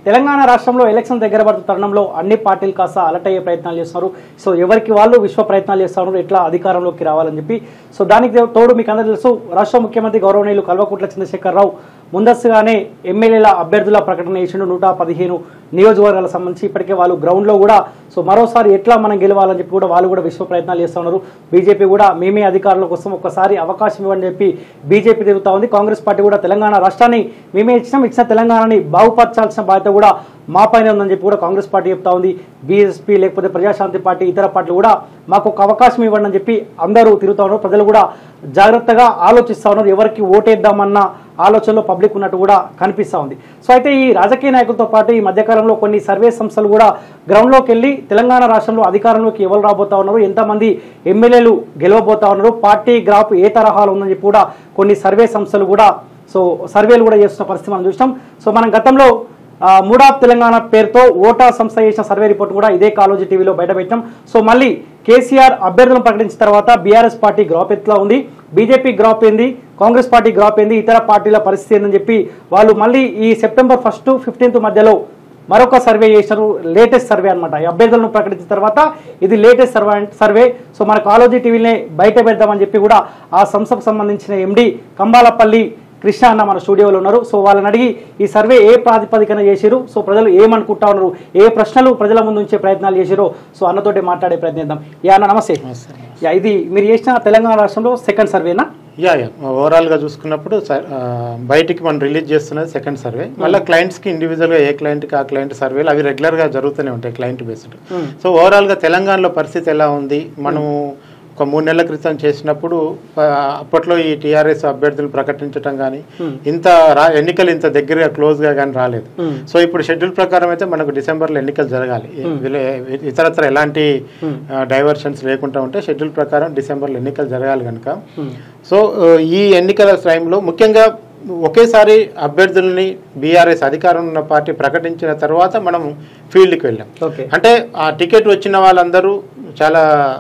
తెలంగాణ రాష్ట్రంలో ఎలక్షన్ దగ్గర పడుతున్న తరుణంలో అన్ని పార్టీలు కాస్త అలర్ట్ అయ్యే ప్రయత్నాలు చేస్తున్నారు సో ఎవరికి వాళ్ళు విశ్వ ప్రయత్నాలు చేస్తున్నారు ఎట్లా అధికారంలోకి రావాలని చెప్పి సో దానికి తోడు మీకు అందరూ తెలుసు రాష్ట్ర ముఖ్యమంత్రి గౌరవనీయులు కల్వకుంట్ల చంద్రశేఖరరావు ముందస్తుగానే ఎమ్మెల్యేల అభ్యర్థుల ప్రకటన చేసిండు నూట పదిహేను నియోజకవర్గాలకు సంబంధించి ఇప్పటికే వాళ్ళు గ్రౌండ్లో కూడా సో మరోసారి ఎట్లా మనం గెలవాలని చెప్పి కూడా వాళ్ళు కూడా విశ్వ ప్రయత్నాలు చేస్తూ ఉన్నారు బీజేపీ కూడా మేమే అధికారుల కోసం ఒక్కసారి అవకాశం ఇవ్వని చెప్పి బీజేపీ తిరుగుతా ఉంది కాంగ్రెస్ పార్టీ కూడా తెలంగాణ రాష్ట్రాన్ని మేమే ఇచ్చినాం ఇచ్చిన తెలంగాణని బాగుపరచాల్సిన బాధ్యత కూడా మా పైన ఉందని చెప్పి కూడా కాంగ్రెస్ పార్టీ చెప్తా ఉంది బీఎస్పీ లేకపోతే ప్రజాశాంతి పార్టీ ఇతర పార్టీలు కూడా మాకు ఒక అవకాశం ఇవ్వండి అని చెప్పి అందరూ తిరుగుతా ఉన్నారు ప్రజలు కూడా జాగ్రత్తగా ఆలోచిస్తా ఉన్నారు ఎవరికి ఓటేద్దామన్న ఆలోచనలో పబ్లిక్ ఉన్నట్టు కూడా కనిపిస్తా ఉంది సో అయితే ఈ రాజకీయ నాయకులతో పాటు ఈ మధ్యకాలంలో కొన్ని సర్వే సంస్థలు కూడా గ్రౌండ్లోకి వెళ్ళి తెలంగాణ రాష్ట్రంలో అధికారంలోకి ఎవరు రాబోతా ఉన్నారు ఎంతమంది ఎమ్మెల్యేలు గెలవబోతా ఉన్నారు పార్టీ గ్రాఫ్ ఏ తరహాలో ఉందని చెప్పి కూడా కొన్ని సర్వే సంస్థలు కూడా సో సర్వేలు కూడా చేస్తున్న పరిస్థితి మనం చూసినాం సో మనం గతంలో ఆ, మూడాప్ తెలంగాణ పేరుతో ఓటా సంస్థ చేసిన సర్వే రిపోర్ట్ కూడా ఇదే కాలోజీ టీవీలో బయటపెట్టాం సో మళ్ళీ కేసీఆర్ అభ్యర్థులను ప్రకటించిన తర్వాత బీఆర్ఎస్ పార్టీ గ్రాప్ ఎత్తులో ఉంది బీజేపీ గ్రాప్ ఏంది కాంగ్రెస్ పార్టీ గ్రాప్ ఏంది ఇతర పార్టీల పరిస్థితి ఏందని చెప్పి వాళ్ళు మళ్ళీ ఈ సెప్టెంబర్ ఫస్ట్ ఫిఫ్టీన్త్ మధ్యలో మరొక సర్వే చేశారు లేటెస్ట్ సర్వే అనమాట ఈ అభ్యర్థులను ప్రకటించిన తర్వాత ఇది లేటెస్ట్ సర్వే సర్వే సో మన కాలోజీ టీవీనే బయట పెడదామని చెప్పి కూడా ఆ సంస్థకు సంబంధించిన ఎండి కంబాలపల్లి కృష్ణ అన్న మన స్టూడియోలో ఉన్నారు సో వాళ్ళని అడిగి ఈ సర్వే ఏ ప్రాతిపదికన చేసిరు సో ప్రజలు ఏమనుకుంటా ఉన్నారు ఏ ప్రశ్నలు ప్రజల ముందు ఉంచే ప్రయత్నాలు చేసిరో సో అన్నతోటి మాట్లాడే ప్రయత్నిద్దాం యా అన్న నమస్తే యా ఇది మీరు చేసిన తెలంగాణ రాష్ట్రంలో సెకండ్ సర్వేనా యా యా ఓవరాల్గా చూసుకున్నప్పుడు స- ఆ, బయటికి మనం రిలీజ్ చేస్తున్నది సెకండ్ సర్వే మళ్ళీ క్లయింట్స్కి ఇండివిజువల్గా ఏ క్లయింట్కి ఆ క్లయింట్ సర్వేలు అవి రెగ్యులర్గా జరుగుతూనే ఉంటాయి క్లయింట్ బేస్డ్ సో ఓవరాల్గా తెలంగాణలో పరిస్థితి ఎలా ఉంది మనము ఒక మూడు నెలల క్రితం చేసినప్పుడు ఆ, అప్పట్లో ఈ టీఆర్ఎస్ అభ్యర్థులు ప్రకటించడం కానీ ఇంత రా ఎన్నికలు ఇంత దగ్గరగా క్లోజ్గా కానీ రాలేదు సో ఇప్పుడు షెడ్యూల్ ప్రకారం అయితే మనకు డిసెంబర్లో ఎన్నికలు జరగాలి వీళ్ళ- ఇతరత్ర ఎలాంటి డైవర్షన్స్ లేకుండా ఉంటే షెడ్యూల్ ప్రకారం డిసెంబర్లో ఎన్నికలు జరగాలి కనుక సో ఆ, ఈ ఎన్నికల టైంలో ముఖ్యంగా ఒకేసారి అభ్యర్థుల్ని బీఆర్ఎస్ అధికారం ఉన్న పార్టీ ప్రకటించిన తర్వాత మనం ఫీల్డ్కి వెళ్ళాం ఓకే అంటే ఆ టికెట్ వచ్చిన వాళ్ళందరూ చాలా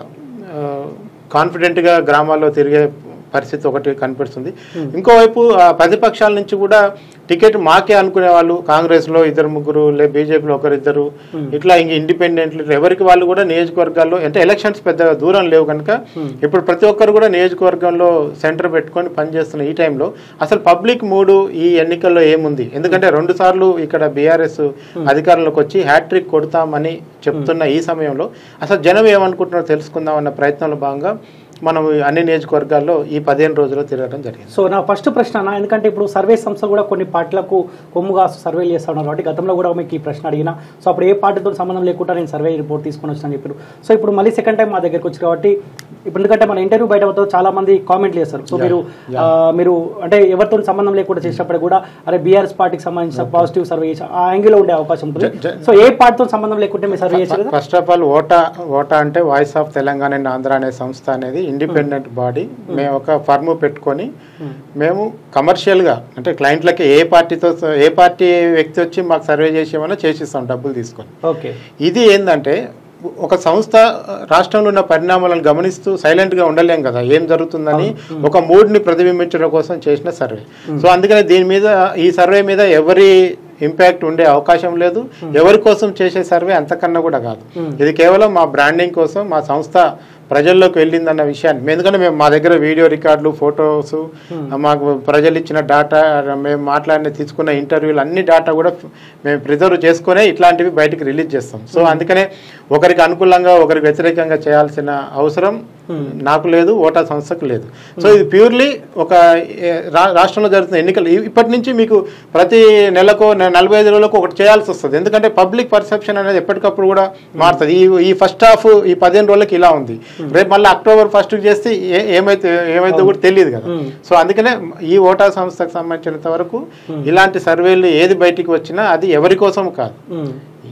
ఆ, కాన్ఫిడెంట్గా గ్రామాల్లో తిరిగే పరిస్థితి ఒకటి కనిపిస్తుంది ఇంకోవైపు ఆ ప్రతిపక్షాల నుంచి కూడా టికెట్ మాకే అనుకునే వాళ్ళు కాంగ్రెస్లో ఇద్దరు ముగ్గురు లే బీజేపీలో ఒకరిద్దరు ఇట్లా ఇంక ఇండిపెండెంట్లు ఎవరికి వాళ్ళు కూడా నియోజకవర్గాల్లో అంటే ఎలక్షన్స్ పెద్దగా దూరం లేవు కనుక ఇప్పుడు ప్రతి ఒక్కరు కూడా నియోజకవర్గంలో సెంటర్ పెట్టుకొని పనిచేస్తున్న ఈ టైంలో అసలు పబ్లిక్ మూడు ఈ ఎన్నికల్లో ఏముంది ఎందుకంటే రెండు సార్లు ఇక్కడ బీఆర్ఎస్ అధికారంలోకి వచ్చి హ్యాట్రిక్ కొడతామని చెప్తున్న ఈ సమయంలో అసలు జనం ఏమనుకుంటున్నారో తెలుసుకుందాం అన్న ప్రయత్నంలో భాగంగా మనం ఈ అన్ని నియోజకవర్గాల్లో ఈ పదిహేను రోజుల్లో తిరగడం జరిగింది సో నా ఫస్ట్ ప్రశ్న అన్న ఎందుకంటే ఇప్పుడు సర్వే సంస్థలు కూడా కొన్ని పార్టీలకు కొమ్ముగా సర్వేలు చేస్తా ఉన్నారు కాబట్టి గతంలో కూడా మీకు ఈ ప్రశ్న అడిగిన సో అప్పుడు ఏ పార్టీతో సంబంధం లేకుండా నేను సర్వే రిపోర్ట్ తీసుకొని వచ్చాను చెప్పారు సో ఇప్పుడు మళ్ళీ సెకండ్ టైం మా దగ్గరికి వచ్చి కాబట్టి ఇప్పుడు ఎందుకంటే మన ఇంటర్వ్యూ బయట పోతే చాలా మంది కామెంట్లు చేస్తారు సో మీరు ఆ, మీరు అంటే ఎవరితో సంబంధం లేకుండా చేసినప్పుడు కూడా అరే బీఆర్ఎస్ పార్టీకి సంబంధించిన పాజిటివ్ సర్వే చేసి ఆ యాంగిల్లో ఉండే అవకాశం ఉంటుంది సో ఏ పార్టీతో సంబంధం లేకుంటే మీరు సర్వే చేశారు కదా ఫస్ట్ ఆఫ్ ఆల్ ఓటా ఓటా అంటే voice of Telangana and Andhra అనే సంస్థ అనేది ఇండిపెండెంట్ బాడీ మేము ఒక ఫర్మ్ పెట్టుకొని మేము కమర్షియల్గా అంటే క్లయింట్లకి ఏ పార్టీతో ఏ పార్టీ వ్యక్తి వచ్చి మాకు సర్వే చేసేమన్నా చేసిస్తాం డబ్బులు తీసుకొని ఓకే ఇది ఏంటంటే ఒక సంస్థ రాష్ట్రంలో ఉన్న పరిణామాలను గమనిస్తూ సైలెంట్ గా ఉండలేం కదా ఏం జరుగుతుందని ఒక మూడ్ ని ప్రతిబింబించడం కోసం చేసిన సర్వే సో అందుకని దీని మీద ఈ సర్వే మీద ఎవరి ఇంపాక్ట్ ఉండే అవకాశం లేదు ఎవరి కోసం చేసే సర్వే అంతకన్నా కూడా కాదు ఇది కేవలం మా బ్రాండింగ్ కోసం మా సంస్థ ప్రజల్లోకి వెళ్ళిందన్న విషయాన్ని మేము- ఎందుకంటే మేము మా దగ్గర వీడియో రికార్డులు ఫొటోస్ మాకు ప్రజలు ఇచ్చిన డేటా మేము మాట్లాడిన తీసుకున్న ఇంటర్వ్యూలు అన్ని డేటా కూడా మేము ప్రిజర్వ్ చేసుకునే ఇట్లాంటివి బయటికి రిలీజ్ చేస్తాం సో అందుకనే ఒకరికి అనుకూలంగా ఒకరికి వ్యతిరేకంగా చేయాల్సిన అవసరం నాకు లేదు ఓటా సంస్థకు లేదు సో ఇది ప్యూర్లీ ఒక ఏ, రా- రాష్ట్రంలో జరుగుతున్న ఎన్నికలు ఇ- ఇప్పటి నుంచి మీకు ప్రతి నెలకు నె- నలభై ఐదు రోజులకు ఒకటి చేయాల్సి వస్తుంది ఎందుకంటే పబ్లిక్ పర్సెప్షన్ అనేది ఎప్పటికప్పుడు కూడా మారుతుంది ఈ ఈ ఫస్ట్ హాఫ్ ఈ పదిహేను రోజులకి ఇలా ఉంది రేపు మళ్ళీ అక్టోబర్ ఫస్ట్ చేస్తే ఏ- ఏమైతే ఏమైతే కూడా తెలియదు కదా సో అందుకనే ఈ ఓటా సంస్థకు సంబంధించినంత వరకు ఇలాంటి సర్వేలు ఏది బయటికి వచ్చినా అది ఎవరి కోసం కాదు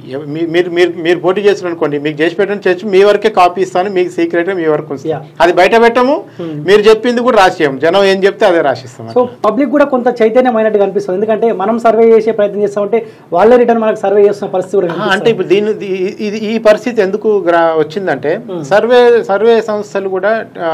ఎవ- మీ- మీరు మీరు మీరు పోటీ చేసిన అనుకోండి మీకు చేసి పెట్టడం చేసి మీ వరకే కాపీ ఇస్తాను మీకు సీక్రెట్ మీ వరకు ఉంచుతాను. Yeah. అది బయట పెట్టము మీరు చెప్పింది కూడా రాసేయం జనం ఏం చెప్తే అదే రాసిస్తాం సో పబ్లిక్ కూడా కొంత చైతన్యమైనట్టు కనిపిస్తుంది ఎందుకంటే మనం సర్వే చేసే ప్రయత్నం చేస్తామంటే వాళ్ళే రిటర్న్ మనకు సర్వే చేస్తున్న పరిస్థితి కూడా ఆ, కనిపిస్తుంది. అంటే ఇప్పుడు దీని దీ- ఇది ఈ పరిస్థితి ఎందుకు గ్రా- వచ్చిందంటే సర్వే సర్వే సంస్థలు కూడా ఆ,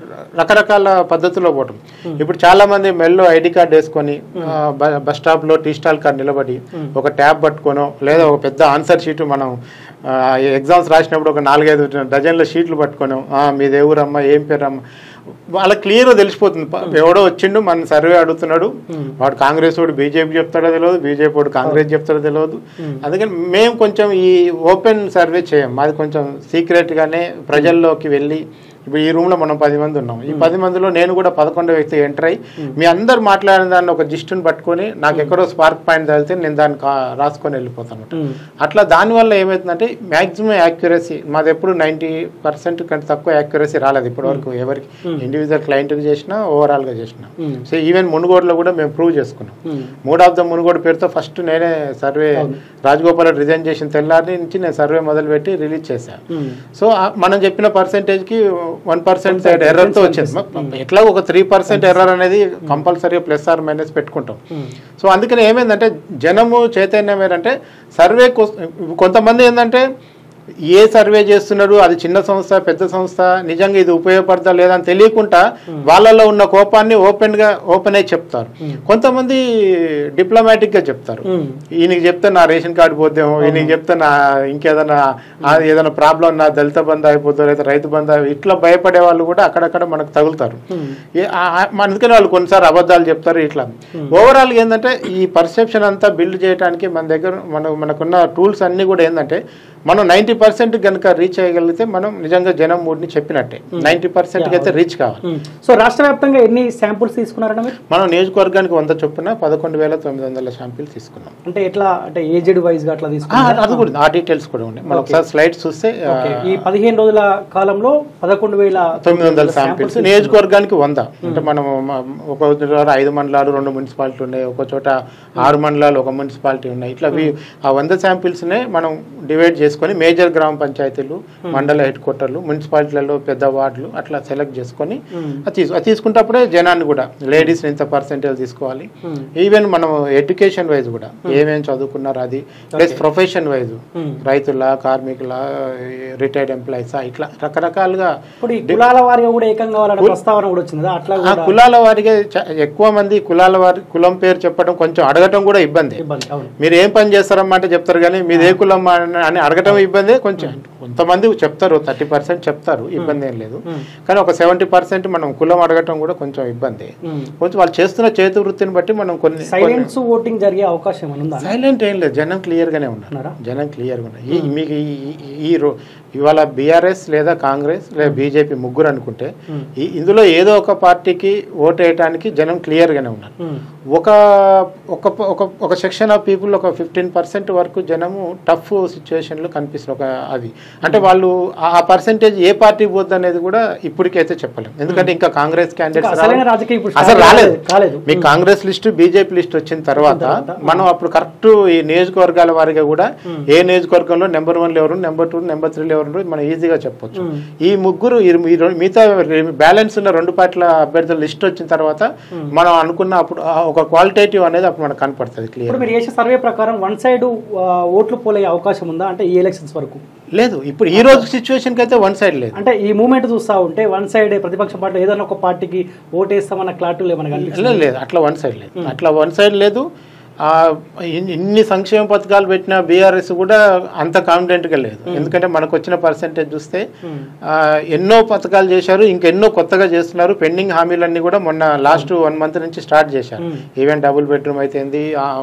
రకరకాల పద్ధతుల్లో పోవటం ఇప్పుడు చాలా మంది మెల్లో ఐడి కార్డ్ వేసుకొని ఆ, బ- బస్ స్టాప్ లో టీ స్టాల్ కార్ నిలబడి ఒక ట్యాబ్ పట్టుకోనో లేదా ఒక పెద్ద ఆన్సర్ షీట్ మనం ఆ, ఎగ్జామ్స్ రాసినప్పుడు ఒక నాలుగైదు డజన్ల షీట్లు పట్టుకోను మీది ఎవరమ్మా ఏం పేరమ్మా వాళ్ళకి క్లియర్గా తెలిసిపోతుంది ప- ఎవడో వచ్చిండు మన సర్వే అడుగుతున్నాడు వాడు కాంగ్రెస్ వాడు బీజేపీ చెప్తాడో తెలియదు బీజేపీ వాడు కాంగ్రెస్ చెప్తాడో తెలియదు అందుకని మేము కొంచెం ఈ ఓపెన్ సర్వే చేయం మాది కొంచెం సీక్రెట్ గానే ప్రజల్లోకి వెళ్ళి ఇప్పుడు ఈ రూమ్ లో మనం పది మంది ఉన్నాం ఈ పది మందిలో నేను కూడా పదకొండో వ్యక్తి ఎంటర్ అయ్యి మీ అందరు మాట్లాడిన దాన్ని ఒక జిస్టుని పట్టుకొని నాకు ఎక్కడో స్పార్క్ పాయింట్ తగిలితే నేను దాన్ని కా- రాసుకొని వెళ్ళిపోతాను ఉమ్. అట్లా దానివల్ల ఏమవుతుందంటే మ్యాక్సిమం యాక్యురసీ మాది ఎప్పుడు నైంటీ పర్సెంట్ కంటే తక్కువ యాక్యురసీ రాలేదు ఇప్పటి వరకు ఎవరికి ఇండివిజువల్ క్లయింట్కి చేసినా ఓవరాల్గా చేసినా ఉమ్. సో ఈవెన్ మునుగోడులో కూడా మేము ప్రూవ్ చేసుకున్నాం um. Mood of the Munugodu పేరుతో ఫస్ట్ నేనే సర్వే రాజగోపాల్ రెడ్డి రిజైన్ చేసిన తెల్లారి నుంచి నేను సర్వే మొదలుపెట్టి రిలీజ్ చేశాను ఉమ్. సో ఆ- మనం చెప్పిన పర్సెంటేజ్కి వన్ పర్సెంట్ ఎర్రర్తో వచ్చింది మ- ఎట్లా ఒక త్రీ పర్సెంట్ ఎర్రర్ అనేది కంపల్సరీ ప్లస్ ఆర్ మైనస్ పెట్టుకుంటాం ఉమ్. సో అందుకని ఏమైందంటే జనము చైతన్యం ఏంటంటే సర్వే కోస్- కొంతమంది ఏంటంటే ఏ సర్వే చేస్తున్నాడు అది చిన్న సంస్థ పెద్ద సంస్థ నిజంగా ఇది ఉపయోగపడతా లేదా అని తెలియకుండా వాళ్ళలో ఉన్న కోపాన్ని ఓపెన్ గా ఓపెన్ అయి చెప్తారు కొంతమంది డిప్లొమాటిక్ గా చెప్తారు ఉమ్. ఈయనకి చెప్తే నా రేషన్ కార్డు పోతేమో ఈయనకి చెప్తే నా ఇంకేదైనా ఆ ఏదైనా ప్రాబ్లం నా దళిత బంధు అయిపోతుందో లేదా రైతు బంధు అయిపో- ఇట్లా భయపడే వాళ్ళు కూడా అక్కడక్కడ మనకు తగులుతారు ఉమ్. ఏ- ఆ- ఆ- మన- అందుకని వాళ్ళు కొన్నిసార్లు అబద్ధాలు చెప్తారు ఇట్లా ఓవరాల్ ఏంటంటే ఈ పర్సెప్షన్ అంతా బిల్డ్ చేయడానికి మన దగ్గర మన మనకున్న టూల్స్ అన్ని కూడా ఏంటంటే మనం నైంటీ పర్సెంట్ కనుక రీచ్ అయ్యగలిగితే మనం నిజంగా జనం మూడ్ని చెప్పినట్టే నైంటీ పర్సెంట్కి అయితే రీచ్ కావాలి ఉమ్. సో రాష్ట్ర వ్యాప్తంగా ఎన్ని శాంపుల్స్ తీసుకున్నారన్న మీరు మనం నియోజకవర్గానికి వంద చొప్పున పదకొండు వేల తొమ్మిది వందల శాంపిల్ తీసుకున్నాం అంటే ఎట్లా అంటే ఏజెడ్ వైజ్ గా అట్లా ఆ, తీసుకున్నారు అది కూడా ఉంది. ఆ డీటెయిల్స్ కూడా ఉన్నాయి మనం ఒకసారి స్లైడ్స్ చూస్తే ఆ, ఓకే. ఈ పదిహేను రోజుల కాలంలో పదకొండు వేల తొమ్మిది వందల శాంపిల్స్ నియోజకవర్గానికి వంద అంటే మనం మ- ఒక చోట ఐదు మండలాలు రెండు మున్సిపాలిటీ ఉన్నాయి ఒక చోట ఆరు మండలాలు ఒక మున్సిపాలిటీ ఉన్నాయి ఇట్లా వి- ఆ వంద శాంపిల్స్నే మనం డివైడ్ చేసుకొని మేజర్ గ్రామ పంచాయతీలు మండల హెడ్ క్వార్టర్లు మున్సిపాలిటీలలో పెద్ద వార్డులు అట్లా సెలెక్ట్ చేసుకొని ఉమ్. అది తీసు అది తీసుకుంటప్పుడే జనాన్ని కూడా లేడీస్ ఇంత పర్సెంటేజ్ తీసుకోవాలి ఉమ్. ఈవెన్ మనం ఎడ్యుకేషన్ వైజ్ కూడా ఏమేమి చదువుకున్నారు అది ప్లస్ ప్రొఫెషన్ వైజ్ ఉమ్. రైతుల కార్మికుల రిటైర్డ్ ఎంప్లాయీస్ ఇట్లా రకరకాలుగా ఇప్పుడు ఈ కులాల వారిగా కూడా ఏకం కావాలనే ప్రస్తావన కూడా వచ్చింది కదా అట్లా ఆ కూడా కులాల వారికి చ- ఎక్కువ మంది కులాల వారి కులం పేరు చెప్పడం కొంచెం అడగటం కూడా ఇబ్బంది ఇబ్బంది అవును మీరు ఏం పని చేస్తారమ్మా అంటే చెప్తారు కానీ మీది ఏ కులం అని అని అడగటం ఇబ్బంది కొంచెం కొంతమంది చెప్తారు థర్టీ పర్సెంట్ చెప్తారు ఇబ్బంది ఏం లేదు ఉమ్. కానీ ఒక సెవెంటీ పర్సెంట్ మనం కులం అడగటం కూడా కొంచెం ఇబ్బంది ఉమ్. కొంచెం వాళ్ళు చేస్తున్న చేతి వృత్తిని బట్టి మనం కొన్ని సైలెన్స్ ఓటింగ్ జరిగే అవకాశం ఏమైనా ఉందా సైలెంట్ ఏం లేదు జనం క్లియర్ గానే ఉన్నారు ఉన్నారా? జనం క్లియర్ గా ఉన్నారు ఈ- మీకు ఈ- ఈ- ఈ రో- ఇవాళ బీఆర్ఎస్ లేదా కాంగ్రెస్ లేదా బీజేపీ ముగ్గురు అనుకుంటే ఉమ్. ఈ- ఇందులో ఏదో ఒక పార్టీకి ఓటు వేయడానికి జనం క్లియర్ గానే ఉన్నారు ఉమ్. ఒక ఒక ఒక ఒక సెక్షన్ ఆఫ్ పీపుల్ ఒక ఫిఫ్టీన్ పర్సెంట్ వరకు జనము టఫ్ సిచ్యువేషన్లో కనిపిస్తుంది ఒక అది అంటే వాళ్ళు ఆ పర్సెంటేజ్ ఏ పార్టీ పోద్ది అనేది కూడా ఇప్పటికైతే చెప్పలేం ఎందుకంటే ఇంకా కాంగ్రెస్ ఇంకా అసలైన క్యాండిడేట్స్ రాజకీయం ఇప్పుడు అసలు స్టార్ట్ రాలేదు కాలేదు మీ కాంగ్రెస్ లిస్ట్ బీజేపీ లిస్ట్ వచ్చిన తర్వాత తర్వాత, మనం అప్పుడు కరెక్ట్ ఈ నియోజకవర్గాల వారిగా కూడా ఏ నియోజకవర్గంలో నెంబర్ వన్ ఎవరు నెంబర్ టూ నెంబర్ త్రీ ఎవరు మనం ఈజీగా చెప్పొచ్చు ఉమ్. ఈ ముగ్గురు ఈ ఈ రెండు- మిగతా బ్యాలెన్స్ ఉన్న రెండు పార్టీల అభ్యర్థుల లిస్ట్ వచ్చిన తర్వాత మనం అనుకున్న అప్పుడు ఆ ఒక క్వాలిటేటివ్ అనేది అప్పుడు మనకు కనపడుతుంది క్లియర్ ఇప్పుడు మీరు చేసే సర్వే ప్రకారం వన్ సైడ్ ఓట్లు పోలే అవకాశం ఉందా అంటే ఈ ఎలక్షన్స్ వరకు లేదు ఇప్పుడు ఈ రోజు సిచ్యువేషన్ కి అయితే వన్ సైడ్ లేదు అంటే ఈ మూమెంట్ చూస్తా ఉంటే వన్ సైడ్ ప్రతిపక్ష పార్టీ ఏదైనా ఒక పార్టీకి ఓటేస్తామన్న క్లారిటీ ఏమైనా కనిపిస్తుంది లేదు లేదు అట్లా వన్ సైడ్ లేదు అట్లా వన్ సైడ్ లేదు ఆ, ఇన్- ఇన్ని సంక్షేమ పథకాలు పెట్టిన బీఆర్ఎస్ కూడా అంత కాన్ఫిడెంట్ గా లేదు ఎందుకంటే మనకు వచ్చిన పర్సెంటేజ్ చూస్తే ఆ, ఎన్నో పథకాలు చేశారు ఇంకెన్నో కొత్తగా చేస్తున్నారు పెండింగ్ హామీలన్నీ కూడా మొన్న లాస్ట్ వన్ మంత్ నుంచి స్టార్ట్ చేశారు ఈవెన్ డబుల్ బెడ్రూమ్ అయితేంది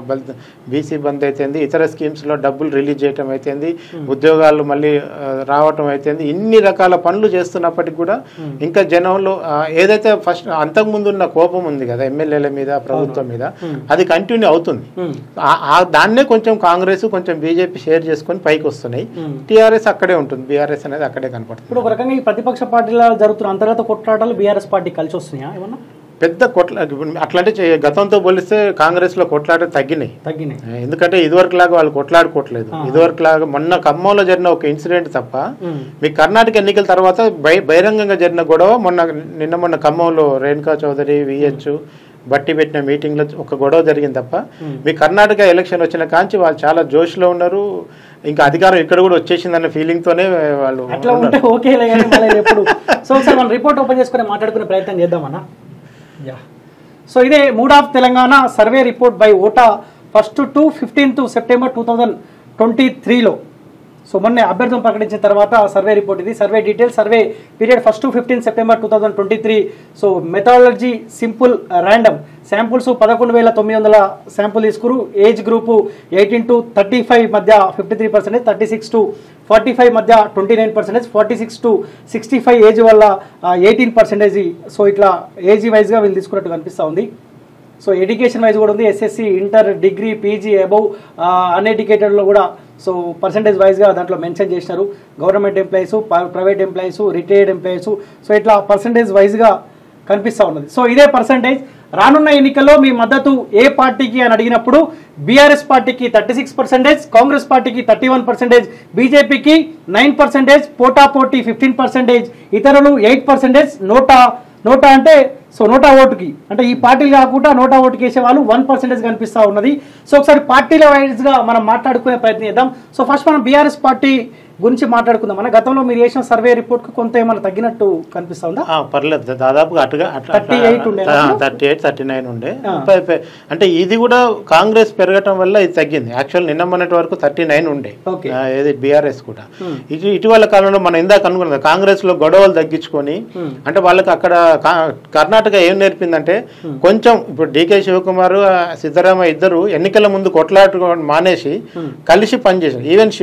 బీసీ బంద్ అయితేంది ఇతర స్కీమ్స్ లో డబ్బులు రిలీజ్ చేయటం అయితేంది ఉద్యోగాలు మళ్ళీ ఆ, రావటం అయితేంది ఇన్ని రకాల పనులు చేస్తున్నప్పటికీ కూడా ఇంకా జనంలో ఆ, ఏదైతే ఫస్ట్ అంతకుముందు ఉన్న కోపం ఉంది కదా ఎమ్మెల్యేల మీద ప్రభుత్వం మీద అది కంటిన్యూ అవుతుంది ఉమ్. ఆ- ఆ దాన్నే కొంచెం కాంగ్రెస్ కొంచెం బీజేపీ షేర్ చేసుకొని పైకి వస్తున్నాయి ఉమ్. టీఆర్ఎస్ అక్కడే ఉంటుంది బీఆర్ఎస్ అనేది అక్కడే కనపడుతుంది ఇప్పుడు ఒక రకంగా ఈ ప్రతిపక్ష పార్టీల జరుగుతున్న అంతర్గత కొట్లాటలు బీఆర్ఎస్ పార్టీ కలిసి వస్తున్నాయా ఏమన్నా పెద్ద కొట్ల అట్లాంటి చే- గతంతో పోలిస్తే కాంగ్రెస్ లో కొట్లాట తగ్గినాయి తగ్గినాయి ఎందుకంటే ఇదివరకు లాగా వాళ్ళు కొట్లాడుకోవట్లేదు ఇదివరకు లాగా మొన్న ఖమ్మంలో జరిగిన ఒక ఇన్సిడెంట్ తప్ప ఉమ్. మీ కర్ణాటక ఎన్నికల తర్వాత బై- బహిరంగంగా జరిగిన గొడవ మొన్న నిన్న మొన్న ఖమ్మంలో రేణుకా చౌదరి విహెచ్ బట్టి పెట్టిన మీటింగ్ లో ఒక గొడవ జరిగింది తప్ప మీ కర్ణాటక ఎలక్షన్ వచ్చిన కాంచి వాళ్ళు చాలా జోష్లో ఉన్నారు ఇంకా అధికారం ఇక్కడ కూడా వచ్చేసిందన్న ఫీలింగ్ తోనే వాళ్ళు అట్లా ఉంటే ఓకేలే కానీ మళ్ళీ ఎప్పుడు సో ఒకసారి మనం రిపోర్ట్ ఓపెన్ చేసుకుని మాట్లాడుకునే ప్రయత్నం చేద్దామన్నా యా సో ఇదే mood of Telangana survey report by ఓటా first to fifteenth September two thousand twenty త్రీలో సో మొన్న అభ్యర్థులను ప్రకటించిన తర్వాత సర్వే రిపోర్ట్ ఇది survey details survey period first to fifteen September two thousand twenty three so methodology simple random samples పదకొండు వేల తొమ్మిది వందల శాంపుల్ తీసుకురు age group eighteen to thirty five మధ్య fifty three percentage thirty six to forty five మధ్య twenty nine percentage forty six to sixty five age వల్ల eighteen percentage so ఇట్లా age వైజ్గా వీళ్ళు తీసుకున్నట్టు కనిపిస్తూ ఉంది సో ఎడ్యుకేషన్ వైజ్ కూడా ఉంది SSC inter degree PG above అన్ఎడ్యుకేటెడ్లో కూడా సో పర్సంటేజ్ వైజ్గా దాంట్లో మెన్షన్ చేసినారు government employees private employees retired employees so ఇట్లా పర్సంటేజ్ వైజ్గా కనిపిస్తూ ఉన్నది సో ఇదే పర్సంటేజ్ రానున్న ఎన్నికల్లో మీ మద్దతు ఏ పార్టీకి అని అడిగినప్పుడు బీఆర్ఎస్ పార్టీకి థర్టీ సిక్స్ పర్సెంటేజ్ కాంగ్రెస్ పార్టీకి థర్టీ వన్ పర్సెంటేజ్ బీజేపీకి నైన్ పర్సెంటేజ్ పోటాపోటీ ఫిఫ్టీన్ పర్సెంటేజ్ ఇతరులు ఎయిట్ పర్సెంటేజ్ నోటా నోటా అంటే సో నోటా ఓటుకి అంటే ఈ పార్టీలు కాకుండా నోటా ఓటుకి వేసే వాళ్ళు వన్ పర్సెంటేజ్ కనిపిస్తూ ఉన్నది సో ఒకసారి పార్టీల వైజ్గా మనం మాట్లాడుకునే ప్రయత్నం చేద్దాం సో ఫస్ట్ మనం బీఆర్ఎస్ పార్టీ గురించి మాట్లాడుకుందాం మన గతంలో మీరు చేసిన సర్వే రిపోర్ట్కి కొంత ఏమైనా తగ్గినట్టు కనిపిస్తా ఉందా ఆ, పర్లేదు దా- దాదాపుగా అటుగా 38 ఉండే అప్పుడు? థర్టీ ఎయిట్ థర్టీ నైన్ ఉండే ఆ. పై- పై- అంటే ఇది కూడా కాంగ్రెస్ పెరగటం వల్ల ఇది తగ్గింది యాక్చువల్ నిన్న మొన్నటి వరకు థర్టీ నైన్ ఉండే Okay. ఆ, ఏది బీఆర్ఎస్ కూడా Hmm. ఇటు ఇటీవల కాలంలో మనం ఇందాక అనుకున్నది కాంగ్రెస్ లో గొడవలు తగ్గించుకొని Hmm. అంటే వాళ్ళకి అక్కడ కా- కర్ణాటక ఏం నేర్పిందంటే కొంచెం ఇప్పుడు డీకే శివకుమార్ ఆ, సిద్ధరామయ్య ఇద్దరు ఎన్నికల ముందు కొట్లాడుకోవడం మానేసి కలిసి పనిచేశారు ఈవెన్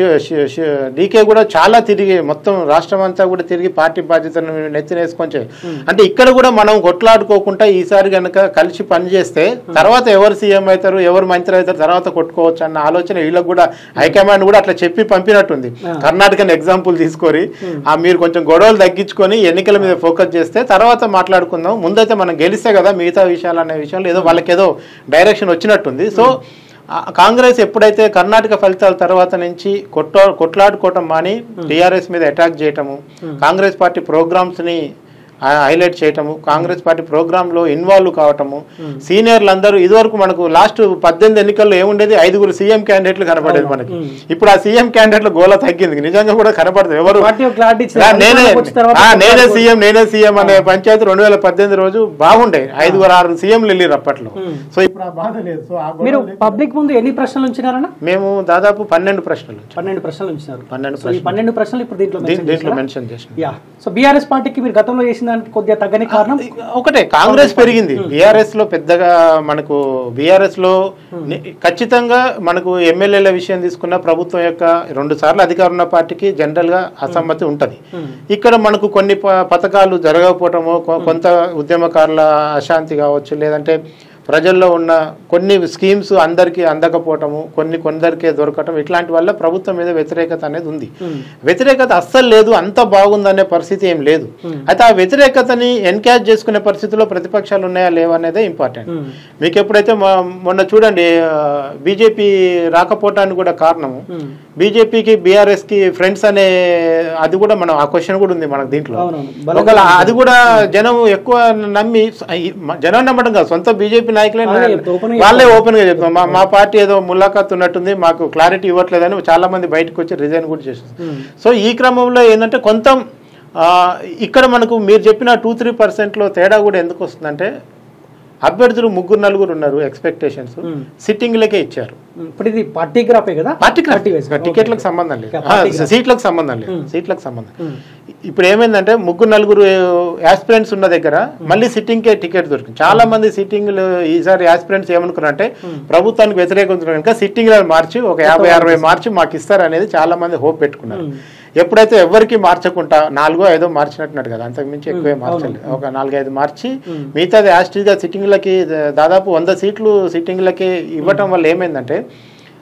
డీకే కూడా చాలా తిరిగి మొత్తం రాష్ట్రం అంతా కూడా తిరిగి పార్టీ బాధ్యతను నెత్తినేసుకొని చే- అంటే ఇక్కడ కూడా మనం కొట్లాడుకోకుండా ఈసారి గనక కలిసి పనిచేస్తే తర్వాత ఎవరు సీఎం అవుతారు ఎవరు మంత్రి అవుతారు తర్వాత కొట్టుకోవచ్చు అన్న ఆలోచన వీళ్ళకి కూడా హైకమాండ్ కూడా అట్లా చెప్పి పంపినట్టుంది కర్ణాటకని ఎగ్జాంపుల్ తీసుకొని ఆ మీరు కొంచెం గొడవలు తగ్గించుకొని ఎన్నికల మీద ఫోకస్ చేస్తే తర్వాత మాట్లాడుకుందాం ముందైతే మనం గెలిస్తే కదా మిగతా విషయాలు అనే విషయంలో ఏదో వాళ్ళకి ఏదో డైరెక్షన్ వచ్చినట్టుంది సో ఆ కాంగ్రెస్ ఎప్పుడైతే కర్ణాటక ఫలితాల తర్వాత నుంచి కొట్ట కొట్లాడుకోవటం మాని టీఆర్ఎస్ మీద అటాక్ చేయటము కాంగ్రెస్ పార్టీ ప్రోగ్రామ్స్ ని హైలైట్ చేయటము కాంగ్రెస్ పార్టీ ప్రోగ్రామ్ లో ఇన్వాల్వ్ కావటము సీనియర్లు అందరూ ఇదివరకు మనకు లాస్ట్ పద్దెనిమిది ఎన్నికల్లో ఏముండేది ఐదుగురు సీఎం క్యాండిడేట్లు కనపడేది మనకి ఇప్పుడు ఆ సీఎం క్యాండిడేట్ల గోల తగ్గింది నిజంగా కూడా కనపడదు ఎవరు పార్టీ ఒక క్లారిటీ ఇచ్చింది. ఆ, నేనే వచ్చిన తర్వాత ఆ, నేనే కొట్లాడుకో- సీఎం నేనే సీఎం అనే పంచాయతీ రెండు వేల పద్దెనిమిది రోజు బాగుండే ఐదుగురు ఆరు సీఎంలు వెళ్ళారు అప్పట్లో సో ఇప్పుడు ఆ బాధ లేదు సో ఆ గొడవ మీరు లేదు. పబ్లిక్ ముందు ఎన్ని ప్రశ్నలు ఉంచినారన్న మేము దాదాపు పన్నెండు ప్రశ్నలు ఉంచాం. పన్నెండు ప్రశ్నలు ఉంచినారు పన్నెండు సో ఈ పన్నెండు ప్రశ్నలు ఇప్పుడు దీంట్లో దీం- mention దీంట్లో చేశారా? మెన్షన్ చేసిన యా సో బీఆర్ఎస్ పార్టీకి మీరు గతంలో చేసిన దానికి కొద్దిగా తగ్గని కారణం ఒకటే కాంగ్రెస్ పెరిగింది బీఆర్ఎస్ లో పెద్దగా మనకు బీఆర్ఎస్ లో ని- ఖచ్చితంగా మనకు ఎమ్మెల్యేల విషయం తీసుకున్న ప్రభుత్వం యొక్క రెండు సార్లు అధికారం ఉన్న పార్టీకి జనరల్ గా అసమ్మతి ఉంటది ఇక్కడ మనకు కొన్ని ప- పథకాలు జరగకపోవటము కొ- కొంత ఉద్యమకారుల అశాంతి కావచ్చు లేదంటే ప్రజల్లో ఉన్న కొన్ని స్కీమ్స్ అందరికీ అందకపోవటము కొన్ని కొందరికే దొరకటం ఇట్లాంటి వల్ల ప్రభుత్వం మీద వ్యతిరేకత అనేది ఉంది వ్యతిరేకత అస్సలు లేదు అంత బాగుందనే పరిస్థితి ఏం లేదు అయితే ఆ వ్యతిరేకతని ఎన్కాష్ చేసుకునే పరిస్థితిలో ప్రతిపక్షాలు ఉన్నాయా లేవా అనేదే ఇంపార్టెంట్ మీకు ఎప్పుడైతే మొ- మొన్న చూడండి బీజేపీ రాకపోవటానికి కూడా కారణము బీజేపీకి బీఆర్ఎస్ కి ఫ్రెండ్స్ అనే అది కూడా మనం ఆ క్వశ్చన్ కూడా ఉంది మనకు దీంట్లో అవునవును. బలంగా ఒకవేళ అది కూడా జనం ఎక్కువ నమ్మి ఈ- మ- జనం నమ్మడం కాదు సొంత బీజేపీ నాయకులే అదే చెప్తా, open గా వాళ్ళే ఓపెన్ గా చెప్తాం మా మా పార్టీ ఏదో ములాఖాత్ ఉన్నట్టుంది మాకు క్లారిటీ ఇవ్వట్లేదని చాలా మంది బయటకు వచ్చి రిజైన్ కూడా చేస్తారు సో ఈ క్రమంలో ఏంటంటే కొంత ఆ, ఇక్కడ మనకు మీరు చెప్పిన టూ త్రీ పర్సెంట్లో తేడా కూడా ఎందుకు వస్తుందంటే అభ్యర్థులు ముగ్గురు నలుగురు ఉన్నారు ఎక్స్పెక్టేషన్స్ సిట్టింగ్లకే ఇచ్చారు ఇప్పుడు ఇది పార్టీ గ్రాఫే కదా పార్టీ పార్టీ వైజ్ టికెట్లకు సంబంధం లేదు Okay, party ఆ, సీట్లకు సంబంధం లేదు సీట్లకు సంబంధం ఇప్పుడు ఏమైందంటే ముగ్గురు నలుగురు యాస్పిరెంట్స్ ఉన్న దగ్గర మళ్ళీ సిట్టింగ్ కే టికెట్ దొరికింది చాలా మంది సిట్టింగ్ ఈసారి యాస్పిరెంట్స్ ఏమనుకున్నారంటే ప్రభుత్వానికి వ్యతిరేకం కనుక సిట్టింగ్ మార్చి ఒక యాభై అరవై మార్చి మాకు ఇస్తారు అనేది చాలా మంది హోప్ పెట్టుకున్నారు ఎప్పుడైతే ఎవరికి మార్చకుండా నాలుగో ఐదో మార్చినట్టున్నారు కదా అంతకుమించి ఎక్కువే మార్చలేదు ఒక నాలుగైదు మార్చి మిగతాది యాస్టిగా సిట్టింగ్లకి దాదాపు వంద సీట్లు సిట్టింగ్లకి ఇవ్వటం వల్ల ఏమైందంటే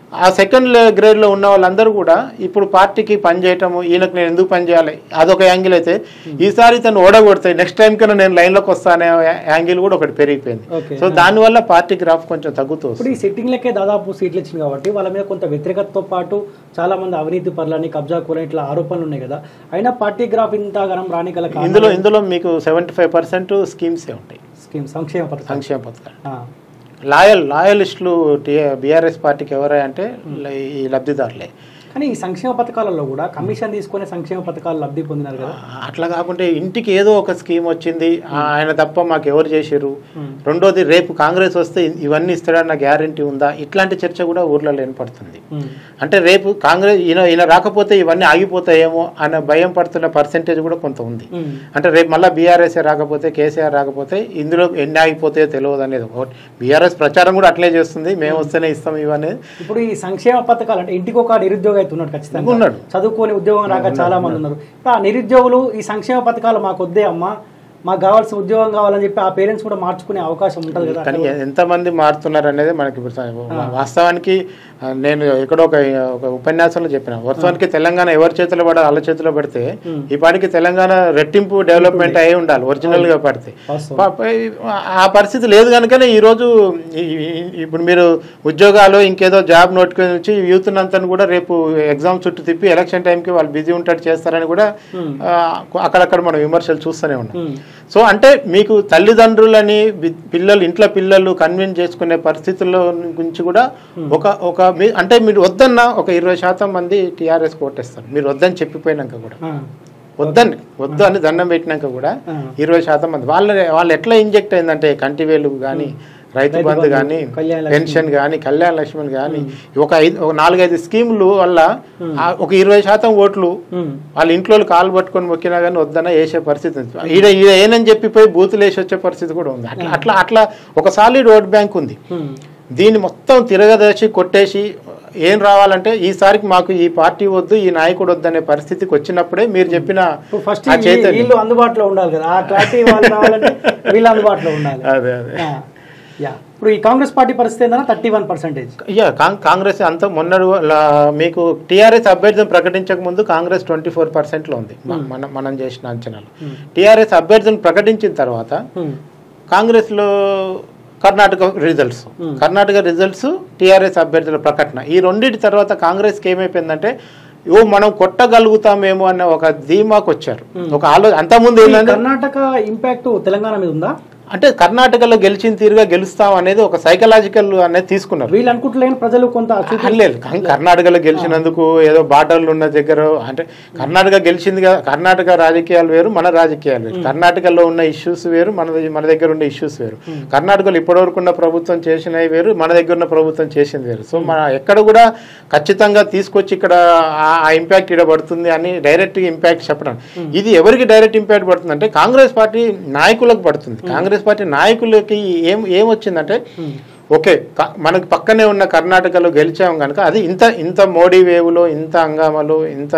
ఆ సెకండ్ గ్రేడ్ లో ఉన్న వాళ్ళందరూ కూడా ఇప్పుడు పార్టీకి పని చేయటము ఈయనకు నేను ఎందుకు పని చేయాలి అదొక యాంగిల్ అయితే ఈసారి తను ఓడగొడితే నెక్స్ట్ టైం కన్నా నేను లైన్లోకి వస్తానే యాంగిల్ కూడా ఒకటి పెరిగిపోయింది ఓకే సో దానివల్ల పార్టీ గ్రాఫ్ కొంచెం తగ్గుతూ ఇప్పుడు వస్తుంది ఈ సిట్టింగ్లకే దాదాపు సీట్లు ఇచ్చింది కాబట్టి వాళ్ళ మీద కొంత వ్యతిరేకతతో పాటు చాలా మంది అవినీతి పనులని కబ్జా కూర ఇట్లా ఆరోపణలు ఉన్నాయి కదా అయినా పార్టీ గ్రాఫ్ ఇంత గనం రాని గల కారణం ఇందులో ఇందులో మీకు సెవెంటీ ఫైవ్ పర్సెంట్ స్కీమ్సే ఉంటాయి స్కీమ్ సంక్షేమ పథకం సంక్షేమ పథకాలు ఆ, లాయల్ లాయలిస్టులు బీఆర్ఎస్ పార్టీకి ఎవరా అంటే ఈ లబ్ధిదారులే కానీ ఈ సంక్షేమ పథకాలలో కూడా కమిషన్ తీసుకునే సంక్షేమ పథకాలు లబ్ధి పొందినారు కదా అట్లా కాకుంటే ఇంటికి ఏదో ఒక స్కీమ్ వచ్చింది ఆ, ఆయన తప్ప మాకు ఎవరు చేశారు ఉమ్. రెండోది రేపు కాంగ్రెస్ వస్తే ఇవన్నీ ఇస్తాడన్న గ్యారంటీ ఉందా ఇట్లాంటి చర్చ కూడా ఊర్లలో వినపడుతుంది ఉమ్. అంటే రేపు కాంగ్రెస్ ఈయన ఈయన రాకపోతే ఇవన్నీ ఆగిపోతాయేమో అన్న భయం పడుతున్న పర్సెంటేజ్ కూడా కొంత ఉంది ఉమ్. అంటే రేపు మళ్ళీ బీఆర్ఎస్ రాకపోతే కేసీఆర్ రాకపోతే ఇందులో ఎన్ని ఆగిపోతాయో తెలియదు అనేది బీఆర్ఎస్ ప్రచారం కూడా అట్లే చేస్తుంది మేము వస్తేనే ఇస్తాం ఇవన్నీ ఇప్పుడు ఈ సంక్షేమ పథకాలు అంటే ఇంటికి ఒక నిరుద్యోగ అయితే ఉన్నాడు ఖచ్చితంగా ఉన్నాడు. చదువుకొని ఉద్యోగం రాక చాలా మంది ఉన్నారు ఇప్పుడు ఆ నిరుద్యోగులు ఈ సంక్షేమ పథకాలు మాకు వద్దే అమ్మా మాకు కావాల్సిన ఉద్యోగం కావాలని చెప్పి ఆ పేరెంట్స్ కూడా మార్చుకునే అవకాశం ఉంటుంది కదా కానీ ఎంతమంది మారుతున్నారు అనేది మనకి ఇప్పుడు స- వాస్తవానికి ఆ, నేను ఎక్కడో ఒక ఒక ఉపన్యాసంలో చెప్పిన వాస్తవానికి తెలంగాణ ఎవరి చేతిలో పడాలి వాళ్ళ చేతిలో పడితే ఉమ్. ఈ పాటికి తెలంగాణ రెట్టింపు డెవలప్మెంట్ అయి ఉండాలి ఒరిజినల్ గా పడితే వాస్తవం. ప- ప- ఆ పరిస్థితి లేదు కనుకనే ఈ రోజు ఈ- ఈ- ఇప్పుడు మీరు ఉద్యోగాలు ఇంకేదో జాబ్ నోటిఫికేషన్ వచ్చి యూత్ అంతా కూడా రేపు ఎగ్జామ్ చుట్టూ తిప్పి ఎలక్షన్ టైంకి వాళ్ళు బిజీ ఉంటాడు చేస్తారని కూడా ఉమ్. ఆ, అక్కడక్కడ మనం విమర్శలు చూస్తూనే ఉన్నాం ఉమ్. సో అంటే మీకు తల్లిదండ్రులని వి- పిల్లలు ఇంట్లో పిల్లలు కన్విన్స్ చేసుకునే పరిస్థితుల్లో గురించి కూడా ఒక ఒక మీ- అంటే మీరు వద్దన్న ఒక ఇరవై శాతం మంది టీఆర్ఎస్ కోటేస్తారు మీరు వద్దని చెప్పిపోయినాక కూడా ఆ. వద్దని వద్దు అని దండం పెట్టినాక కూడా ఆ. ఇరవై శాతం మంది వాళ్ళ వాళ్ళు ఎట్లా ఇంజెక్ట్ అయిందంటే కంటివేలు కానీ రైతు రైతు బంధు బంధు, కానీ కళ్యాణ లక్ష్మి. పెన్షన్ కానీ కళ్యాణ లక్ష్మి కానీ ఒక ఐదు ఒక నాలుగైదు స్కీములు వల్ల ఆ ఒక ఇరవై శాతం ఓట్లు ఉమ్. వాళ్ళ ఇంట్లో వాళ్ళు కాలు పట్టుకొని మొక్కినా కానీ వద్దన వేసే పరిస్థితి ఉంది ఈడ ఈడ ఏనని చెప్పిపోయి బూతులు వేసి వచ్చే పరిస్థితి కూడా ఉంది అట్లా అట్లా అట్లా ఒక సాలిడ్ ఓట్ బ్యాంక్ ఉంది ఉమ్. దీన్ని మొత్తం తిరగదర్చి కొట్టేసి ఏం రావాలంటే ఈసారికి మాకు ఈ పార్టీ వద్దు ఈ నాయకుడు వద్దు అనే పరిస్థితికి వచ్చినప్పుడే మీరు చెప్పిన ఇప్పుడు ఫస్ట్ ఆ చైతన్యం వీళ్ళు అందుబాటులో ఉండాలి కదా ఆ క్లారిటీ వాళ్ళు రావాలంటే వీళ్ళు అందుబాటులో ఉండాలి అదే అదే ఆ. యా ఇప్పుడు ఈ కాంగ్రెస్ పార్టీ పరిస్థితి ఏంటన్నా thirty one percentage yeah Congress- Congress అంత మొన్న మీకు టీఆర్ఎస్ అభ్యర్థిని ప్రకటించక ముందు కాంగ్రెస్ ట్వంటీ ఫోర్ పర్సెంట్లో ఉంది మ- మనం మనం చేసిన అంచనాలు టీఆర్ఎస్ అభ్యర్థిని ప్రకటించిన తర్వాత కాంగ్రెస్లో Karnataka results Karnataka results TRS అభ్యర్థుల ప్రకటన ఈ రెండింటి తర్వాత కాంగ్రెస్కి ఏమైపోయిందంటే ఓ మనం కొట్టగలుగుతామేమో అన్న ఒక ధీమాకు వచ్చారు ఒక ఆలో అంతకుముందు ఏంటంటే కర్ణాటక ఇంపాక్ట్ తెలంగాణ మీద ఉందా అంటే కర్ణాటకలో గెలిచిన తీరుగా గెలుస్తాం అనేది ఒక సైకలాజికల్ అనేది తీసుకున్నారు వీళ్ళు అనుకుంటలేని ప్రజలు కొంత చూపి- లేదు కానీ కర్ణాటకలో గెలిచినందుకు ఏదో బార్డర్లు ఉన్న దగ్గర అంటే కర్ణాటక గెలిచింది కదా కర్ణాటక రాజకీయాలు వేరు మన రాజకీయాలు వేరు కర్ణాటకలో ఉన్న ఇష్యూస్ వేరు మన మన దగ్గర ఉన్న ఇష్యూస్ వేరు కర్ణాటకలో ఇప్పటివరకు ఉన్న ప్రభుత్వం చేసినవి వేరు మన దగ్గర ఉన్న ప్రభుత్వం చేసింది వేరు సో మన ఎక్కడ కూడా ఖచ్చితంగా తీసుకొచ్చి ఇక్కడ ఆ- ఆ ఇంపాక్ట్ ఇక్కడ పడుతుంది అని డైరెక్ట్ ఇంపాక్ట్ చెప్పడం ఇది ఎవరికి డైరెక్ట్ ఇంపాక్ట్ పడుతుంది అంటే కాంగ్రెస్ పార్టీ నాయకులకు పడుతుంది కాంగ్రెస్ పార్టీ నాయకులకి ఏం ఏమొచ్చిందంటే ఓకే క- మనకు పక్కనే ఉన్న కర్ణాటకలో గెలిచాం కనుక అది ఇంత ఇంత మోడీ వేవ్లో ఇంత హంగామలో ఇంత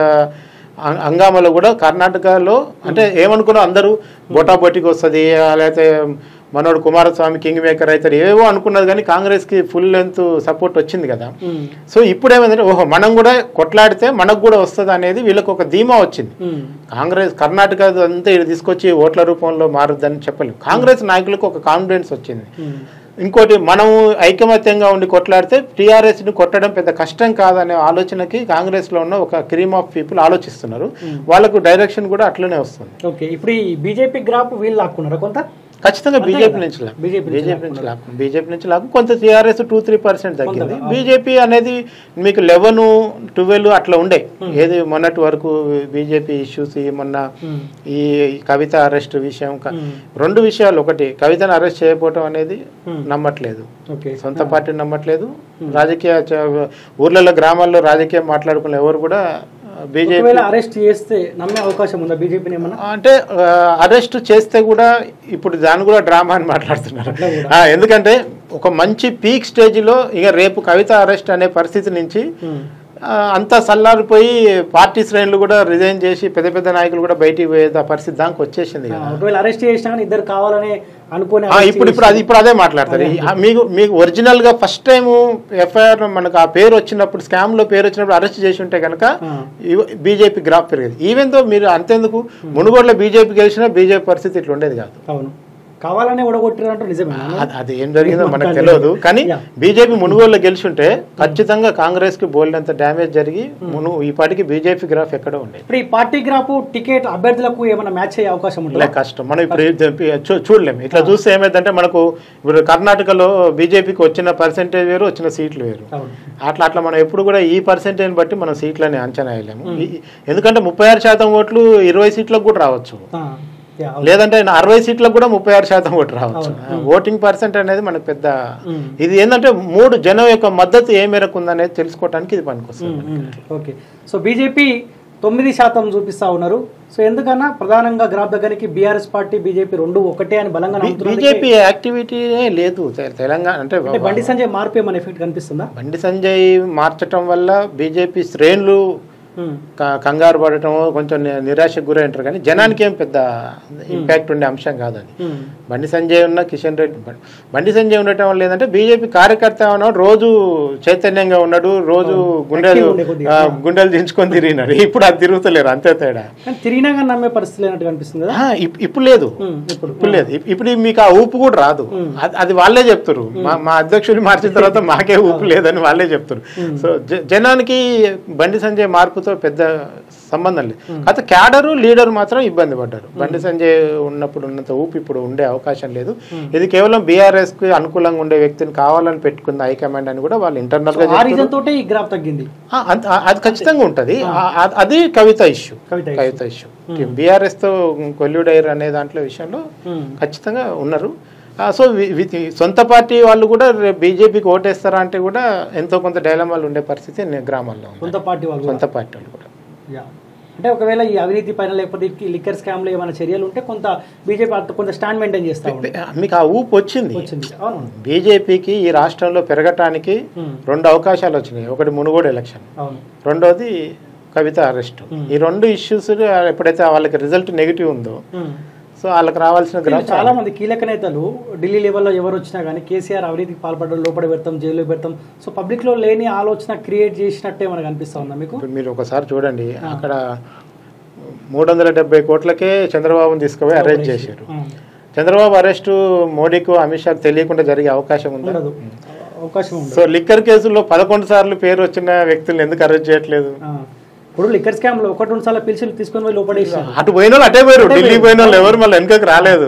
అం- హంగామలో కూడా కర్ణాటకలో అంటే ఏమనుకున్నా అందరూ బొటాబొటికి వస్తుంది లేకపోతే మనోడు కుమారస్వామి కింగ్ మేకర్ అవుతారు ఏవో అనుకున్నది కానీ కాంగ్రెస్కి ఫుల్ లెంత్ సపోర్ట్ వచ్చింది కదా ఉమ్. సో ఇప్పుడు ఏమైందంటే ఓహో మనం కూడా కొట్లాడితే మనకు కూడా వస్తుంది అనేది వీళ్ళకి ఒక ధీమా వచ్చింది ఉమ్. కాంగ్రెస్ కర్ణాటక అంతా ఇక్కడ తీసుకొచ్చి ఓట్ల రూపంలో మారుద్దని చెప్పలేము కాంగ్రెస్ నాయకులకు ఒక కాన్ఫిడెన్స్ వచ్చింది ఉమ్. ఇంకోటి మనము ఐకమత్యంగా ఉండి కొట్లాడితే టీఆర్ఎస్ ని కొట్టడం పెద్ద కష్టం కాదనే ఆలోచనకి కాంగ్రెస్ లో ఉన్న ఒక క్రీమ్ ఆఫ్ పీపుల్ ఆలోచిస్తున్నారు వాళ్ళకు డైరెక్షన్ కూడా అట్లనే వస్తుంది ఓకే ఇప్పుడు ఈ బీజేపీ గ్రాఫ్ వీళ్ళు లాక్కున్నారా కొంత ఖచ్చితంగా అంతే బీజేపీ కదా? నుంచి లాభం BJP నుంచి బీజేపీ నుంచి లాభం బీజేపీ నుంచి లాభం కొంత టీఆర్ఎస్ టూ త్రీ పర్సెంట్ తగ్గింది బీజేపీ అనేది మీకు లెవెన్ ట్వెల్వ్ అట్లా ఉండే ఏది మొన్నటి వరకు బీజేపీ ఇష్యూస్ ఈ మొన్న ఉమ్. ఈ కవిత అరెస్ట్ విషయం క- ఉమ్. రెండు విషయాలు ఒకటి కవితను అరెస్ట్ చేయకపోవటం అనేది ఉమ్. నమ్మట్లేదు ఓకే సొంత పార్టీని నమ్మట్లేదు రాజకీయ చ- ఊర్లలో గ్రామాల్లో రాజకీయం మాట్లాడుకునే ఎవరు కూడా బీజేపీ ఒకవేళ అరెస్ట్ చేస్తే నమ్మే అవకాశం ఉందా బీజేపీని ఏమన్నా అంటే అరెస్ట్ చేస్తే కూడా ఇప్పుడు దాని కూడా డ్రామా అని మాట్లాడుతున్నారు అట్లా కూడా. ఆ, ఎందుకంటే ఒక మంచి పీక్ స్టేజ్లో ఇక రేపు కవిత అరెస్ట్ అనే పరిస్థితి నుంచి ఉమ్. ఆ, అంతా సల్లారిపోయి పార్టీ శ్రేణులు కూడా రిజైన్ చేసి పెద్ద పెద్ద నాయకులు కూడా బయటికి పోయే ఆ పరిస్థితి దానికి వచ్చేసింది ఆ, కదా ఒకవేళ అరెస్ట్ చేసినా కానీ ఇద్దరు కావాలని అనుకుని ఆ, ఇప్పుడు ఇప్పుడు అది ఇప్పుడు అదే మాట్లాడతారు ఈ- ఆ, మీకు మీకు ఒరిజినల్ గా ఫస్ట్ టైం ఎఫ్ఐఆర్ మనకు ఆ పేరు వచ్చినప్పుడు స్కామ్ లో పేరు వచ్చినప్పుడు అరెస్ట్ చేసి ఉంటే కనుక బీజేపీ గ్రాఫ్ పెరిగేది ఈవెన్ తో మీరు అంతెందుకు మునుగోడులో బీజేపీ గెలిచినా బీజేపీ పరిస్థితి ఇట్లా ఉండేది కాదు అవును కావాలనే ఓడగొట్టిరంటూ నిజమే అది- అది ఏం జరిగిందో మనకు తెలియదు కానీ Yeah. బీజేపీ మునుగోడులో గెలిచుంటే ఖచ్చితంగా కాంగ్రెస్ కి బోల్డంత డ్యామేజ్ జరిగి మును ఈ పాటికి బీజేపీ గ్రాఫ్ ఎక్కడో ఉండేది ఇప్పుడు ఈ పార్టీ గ్రాఫ్ టికెట్ అభ్యర్థులకు ఏమైనా మ్యాచ్ అయ్యే అవకాశం ఇలా ఉంటుందా కష్టం మనం ఇప్పుడు ఇది చూ- చూడలేం ఇట్లా చూస్తే ఏమైందంటే మనకు ఇప్పుడు కర్ణాటకలో బీజేపీకి వచ్చిన పర్సెంటేజ్ వేరు వచ్చిన సీట్లు వేరు అవును అట్లా అట్లా మనం ఎప్పుడు కూడా ఈ పర్సెంటేజ్ బట్టి మనం సీట్లని అంచనా వేయలేము ఈ- ఎందుకంటే ముప్పై ఆరు శాతం ఓట్లు ఇరవై సీట్లకు కూడా రావచ్చు ఆ, యా, అవును. లేదంటే అరవై సీట్లకు కూడా ముప్పై ఆరు శాతం ఓటు రావచ్చు ఓటింగ్ పర్సెంట్ అనేది మనకు పెద్ద ఉమ్. ఇది ఏంటంటే మూడు జనం యొక్క మద్దతు ఏ మేరకు ఉందనేది తెలుసుకోవడానికి ఇది పనికొస్తుంది um, um, okay so BJP తొమ్మిది శాతం చూపిస్తా ఉన్నారు సో ఎందుకన్నా ప్రధానంగా గ్రాఫ్ దగ్గరికి బీఆర్ఎస్ పార్టీ బీజేపీ రెండు ఒకటే అని బలంగా నమ్ముతున్నారు బీజేపీ యాక్టివిటీ లేదు తె- తెలంగాణ అంటే అంటే బండి సంజయ్ మార్పు ఏమైనా ఎఫెక్ట్ కనిపిస్తుందా బండి సంజయ్ మార్చటం వల్ల బీజేపీ శ్రేణులు ఉమ్, క- కంగారు పడటం కొంచెం ని- నిరాశకు గురైంటారు కానీ జనానికి ఏం పెద్ద ఇంపాక్ట్ ఉండే అంశం కాదు అది ఉమ్, బండి సంజయ్ ఉన్న కిషన్ రెడ్డి బం- బండి సంజయ్ ఉండటం వల్ల ఏంటంటే బీజేపీ కార్యకర్త ఉన్నాడు రోజు చైతన్యంగా ఉన్నాడు రోజు గుండెలు Active ఉండే కొద్దిగా. ఆ, గుండెలు దించుకొని తిరిగినాడు ఇప్పుడు అది తిరుగుతలేరు అంతే తేడా కానీ తిరిగినా కానీ నమ్మే పరిస్థితి లేనట్టు కనిపిస్తుంది కదా ఆ, ఇప్- ఇప్పుడు లేదు ఉమ్, ఇప్పుడు ఇప్పుడు లేదు ఇప్- ఇప్పుడు మీకు ఆ ఊపు కూడా రాదు అది- అది వాళ్ళే చెప్తారు మా మా అధ్యక్షుడిని మార్చిన తర్వాత మాకే ఊపు లేదని వాళ్ళే చెప్తారు సో జ- జనానికి బండి సంజయ్ మార్పుతో పెద్ద సంబంధం లేదు కాకపోతే క్యాడరు లీడర్ మాత్రం ఇబ్బంది పడ్డారు బండి సంజయ్ ఉన్నప్పుడు ఉన్నంత ఊపు ఇప్పుడు ఉండే అవకాశం లేదు ఇది కేవలం బీఆర్ఎస్ కి అనుకూలంగా ఉండే వ్యక్తిని కావాలని పెట్టుకుంది హైకమాండ్ అని కూడా వాళ్ళు ఇంటర్నల్ గా ఆ చెప్తారు. రీజన్ తోటే ఈ గ్రాఫ్ తగ్గింది ఆ, అంత- ఆ, అది ఖచ్చితంగా ఉంటది ఆ- ఆ- అది Kavitha issue Kavitha Kavitha issue BRS తో కొల్యూడైర్ అనే దాంట్లో విషయంలో ఉమ్, ఖచ్చితంగా ఉన్నారు ఆ, సో వి- వి- సొంత పార్టీ వాళ్ళు కూడా రేపు బీజేపీకి ఓటేస్తారా అంటే కూడా ఎంతో కొంత డైలమాలు ఉండే పరిస్థితి నే- గ్రామాల్లో ఉంది సొంత పార్టీ వాళ్ళు కూడా. సొంత పార్టీ వాళ్ళు కూడా యా. అంటే ఒకవేళ ఈ అవినీతి పైన లేకపోతే ఈ లిక్కర్ స్కామ్ లో ఏమైనా చర్యలు ఉంటే కొంత బీజేపీ అంత కొంత స్టాండ్ మెయింటైన్ చేస్తా ఉంది మీకు ఆ ఊపు వచ్చింది వచ్చింది అవును బీజేపీకి ఈ రాష్ట్రంలో పెరగటానికి ఉమ్, రెండు అవకాశాలు వచ్చినాయి ఒకటి మునుగోడు ఎలక్షన్ అవును రెండోది కవిత అరెస్ట్ Hmm. ఈ రెండు ఇష్యూస్ ఎప్పుడైతే వాళ్ళకి రిజల్ట్ నెగిటివ్ ఉందో ఉమ్. సో వాళ్ళకి రావాల్సిన వీళ్ళు గ్రాఫ్ చాలా మంది కీలక నేతలు ఢిల్లీ లెవెల్లో ఎవరు వచ్చినా కానీ కేసీఆర్ అవినీతికి పాల్పడడం లోపల పెడతాం జైల్లో పెడతాం సో పబ్లిక్ లో లేని ఆలోచన క్రియేట్ చేసినట్టే మనకు అనిపిస్తా ఉందా మీకు ఇప్పుడు మీరు ఒకసారి చూడండి అక్కడ మూడు వందల డెబ్బై కోట్లకే చంద్రబాబుని తీసుకుపోయి అరెస్ట్ చేశారు ఉమ్. చంద్రబాబు అరెస్టు మోడీకు అమిత్ షాకు తెలియకుండా జరిగే అవకాశం ఉందా ఉండదు అవకాశం ఉండదు సో లిక్కర్ కేసుల్లో పదకొండు సార్లు పేరు వచ్చిన వ్యక్తులను ఎందుకు అరెస్ట్ చేయట్లేదు ఆ. ఇప్పుడు లిక్కర్ స్కామ్ లో ఒకటి రెండు సార్లు పిలిచి తీసుకొని పోయి లోపడేసారు అటు పోయిన వాళ్ళు అటే పోయారు ఢిల్లీ పోయిన వాళ్ళు ఎవరు మళ్ళీ వెనుకకు రాలేదు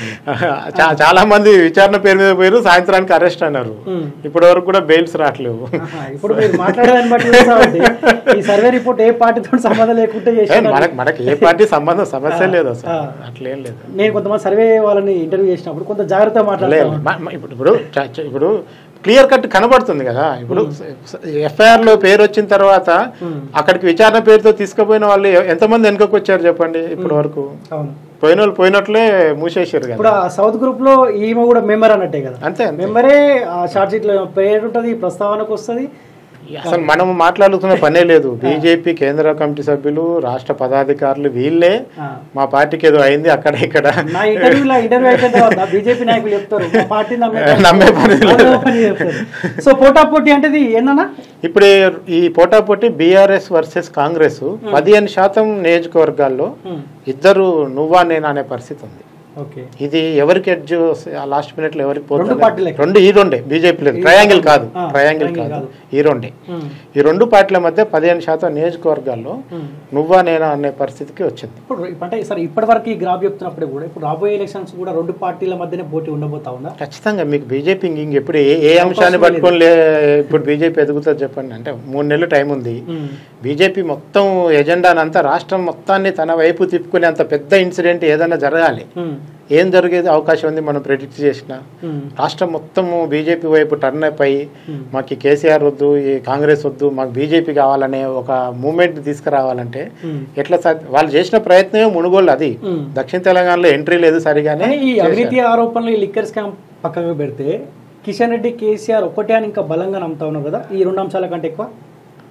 చా- చాలా మంది విచారణ పేరు మీద పోయారు సాయంత్రానికి అరెస్ట్ అన్నారు ఉమ్. ఇప్పటి వరకు కూడా బెయిల్స్ రావట్లేవు ఆహా, ఇప్పుడు మీరు మాట్లాడేదాన్ని బట్టి చూస్తా ఉంటే ఈ సర్వే రిపోర్ట్ ఏ పార్టీతో సంబంధం లేకుంటే ఏ, చేసిన మనకి మనకి ఏ పార్టీ సంబంధం సమస్య లేదు అసలు ఆ. అట్లేం లేదు నేను కొంతమంది సర్వే వాళ్ళని ఇంటర్వ్యూ చేసినప్పుడు కొంత జాగ్రత్తగా లేదు మాట్లాడతాను మ- మ- ఇప్పుడు ఇప్పుడు చ- చ- ఇప్పుడు క్లియర్ కట్ కనబడుతుంది కదా ఇప్పుడు ఎఫ్ఐఆర్ లో పేరు వచ్చిన తర్వాత అక్కడికి విచారణ పేరుతో తీసుకుపోయిన వాళ్ళు ఎ- ఎంతమంది వెనుకకు వచ్చారు చెప్పండి ఇప్పటి వరకు అవును పోయిన వాళ్ళు పోయినట్లే మూసేసారు కదా ఇప్పుడు ఆ సౌత్ గ్రూప్ లో ఈమె కూడా మెంబర్ అన్నట్టే కదా అంతే అంతే మెంబరే ఆ షార్ట్ షీట్ లో పేరు ఉంటుంది ప్రస్తావనకు వస్తుంది అసలు మనం మాట్లాడుతున్న పనే లేదు బీజేపీ కేంద్ర కమిటీ సభ్యులు రాష్ట్ర పదాధికారులు వీళ్ళే ఆ. మా పార్టీకి ఏదో అయింది అక్కడ ఇక్కడ నా ఇంటర్వ్యూలో ఇంటర్వ్యూ అయిపోయిన తర్వాత బీజేపీ నాయకులు చెప్తారు మా పార్టీ నమ్మే నమ్మే పని లేదు. నమ్మే పని చెప్తారు. సో పోటా పోటీ అంటే ఇది ఏందన్నా ఇప్పుడు ఈ పోటాపోటీ బీఆర్ఎస్ వర్సెస్ కాంగ్రెస్ పదిహేను శాతం నియోజకవర్గాల్లో ఇద్దరు నువ్వా నేనా అనే పరిస్థితి ఉంది ఓకే ఇది ఎవరికి ఎడ్జ్ లాస్ట్ మినిట్ లో ఎవరికి రెండు పోతుంది పార్టీలకి. రెండు ఈ రెండే బీజేపీ లేదు ట్రయాంగిల్ కాదు ఆ, ట్రయాంగిల్ triangle కాదు ఈ రెండే ఈ రెండు పార్టీల మధ్య పదిహేను శాతం నియోజకవర్గాల్లో నువ్వా నేనా అనే పరిస్థితికి వచ్చింది ఇప్పుడు అంటే సరే ఇప్పటి వరకు ఈ గ్రాఫ్ చెప్తున్నప్పుడు కూడా ఇప్పుడు రాబోయే ఎలక్షన్స్ కూడా రెండు పార్టీల మధ్యనే పోటీ ఉండబోతా ఉందా ఖచ్చితంగా మీకు బీజేపీ ఇంక ఎప్పుడు ఏ ఏ అంశాన్ని పట్టుకొని లే ఇప్పుడు బీజేపీ ఎదుగుతుంది చెప్పండి అంటే మూడు నెలలు టైం ఉంది బీజేపీ మొత్తం ఎజెండానంతా రాష్ట్రం మొత్తాన్ని తన వైపు తిప్పుకునే అంత పెద్ద ఇన్సిడెంట్ ఏదైనా జరగాలి ఏం జరిగేది అవకాశం ఉంది మనం ప్రెడిక్ట్ చేసిన రాష్ట్రం మొత్తము బీజేపీ వైపు టర్న్ అయిపోయి మాకు ఈ కేసీఆర్ వద్దు ఈ కాంగ్రెస్ వద్దు మాకు బీజేపీ కావాలనే ఒక మూమెంట్ తీసుకురావాలంటే ఎట్లా సాధ్య- వాళ్ళు చేసిన ప్రయత్నమే మునుగోళ్ళు అది దక్షిణ తెలంగాణలో ఎంట్రీ లేదు సరిగానే కానీ ఈ అవినీతి ఆరోపణలు ఈ లిక్కర్ స్కామ్ పక్కకు పెడితే కిషన్ రెడ్డి కేసీఆర్ ఒకటే అని ఇంకా బలంగా నమ్ముతా ఉన్నారు కదా ఈ రెండు అంశాల కంటే ఎక్కువ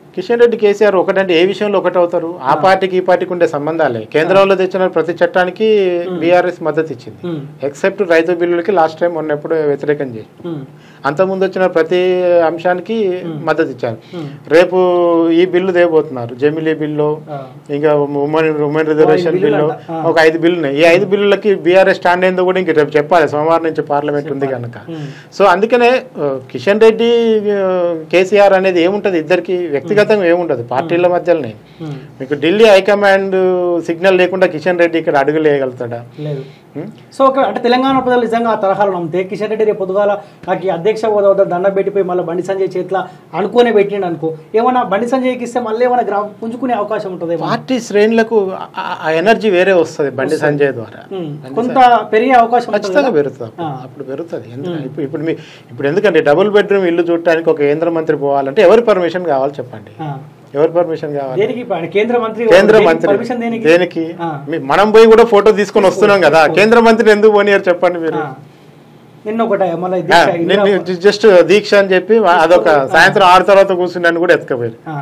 కిషన్ రెడ్డి కేసీఆర్ ఒకటంటే ఏ విషయంలో ఒకటి అవుతారు ఆ పార్టీకి ఈ పార్టీకి ఉండే సంబంధాలే కేంద్రంలో తెచ్చిన ప్రతి చట్టానికి బీఆర్ఎస్ మద్దతు ఇచ్చింది ఉమ్, ఎక్సెప్ట్ రైతు బిల్లులకి లాస్ట్ టైం మొన్నప్పుడు వ్యతిరేకం చేసి ఉమ్, అంతకుముందు వచ్చిన ప్రతి అంశానికి మద్దతు ఇచ్చారు ఉమ్. రేపు ఈ బిల్లు తేబోతున్నారు జమిలీ బిల్లు ఆ, ఇంకా ఉమెన్ ఉమెన్ రిజర్వేషన్ బిల్లులు బిల్లు అంట. ఆ. ఒక ఐదు బిల్లు ఉన్నాయి ఈ ఐదు బిల్లులకి బీఆర్ఎస్ స్టాండ్ ఏందో కూడా ఇంక రేపు చెప్పాలి సోమవారం నుంచి పార్లమెంట్ ఉంది కనుక ఉమ్, సో అందుకనే ఆ, కిషన్ రెడ్డి ఆ, కేసీఆర్ అనేది ఏముంటది ఇద్దరికి వ్యక్తిగతంగా ఏముంటది పార్టీల మధ్యలోనే ఉమ్, మీకు ఢిల్లీ హైకమాండ్ సిగ్నల్ లేకుండా కిషన్ రెడ్డి ఇక్కడ అడుగులు వేయగలుగుతాడా లేదు ఉం? సో ఒక అంటే తెలంగాణ ప్రజలు నిజంగా ఆ తరహాలో నమ్మితే కిషన్ రెడ్డి రేపు పొద్దుగాల నాకు ఈ అధ్యక్ష హోదా వద్ద దండ పెట్టిపోయి మళ్ళీ బండి సంజయ్ చేతిలో అనుకోనే పెట్టిండు అనుకో ఏమన్నా బండి సంజయ్కి ఇస్తే మళ్ళీ ఏమైనా గ్రా పుంజుకునే అవకాశం ఉంటుంది పార్టీ శ్రేణులకు ఆ- ఆ ఎనర్జీ వేరే వస్తుంది బండి సంజయ్ ద్వారా కొంత పెరిగే అవకాశం ఉంటుంది ఖచ్చితంగా పెరుగుతుంది అప్పుడు. అప్పుడు పెరుగుతుంది ఎందుకంటే ఇప్పుడు ఇప్పుడు మీ ఇప్పుడు ఎందుకంటే డబుల్ బెడ్రూమ్ ఇల్లు చూడటానికి ఒక కేంద్ర మంత్రి పోవాలంటే ఎవరి పర్మిషన్ కావాలి చెప్పండి ఆ. ఎవరి పర్మిషన్ కావాలి దేనికి ఇప్పుడు ఆయన కేంద్ర మంత్రి కేంద్ర దేనికి మంత్రి పర్మిషన్ దేనికి దేనికి ఆ. మీ- మనం పోయి కూడా ఫోటో తీసుకొని వస్తున్నాం కదా కేంద్ర మంత్రిని ఎందుకు పోనీయారు చెప్పండి మీరు ఆ. నిన్న ఒకట మళ్ళీ ఆ, దీక్ష ఇందిరా- నేను జస్ట్ దీక్ష అని చెప్పి అదొక సాయంత్రం ఆరు తర్వాత కూర్చున్నాను కూడా ఎత్తుకపోయారు ఆ.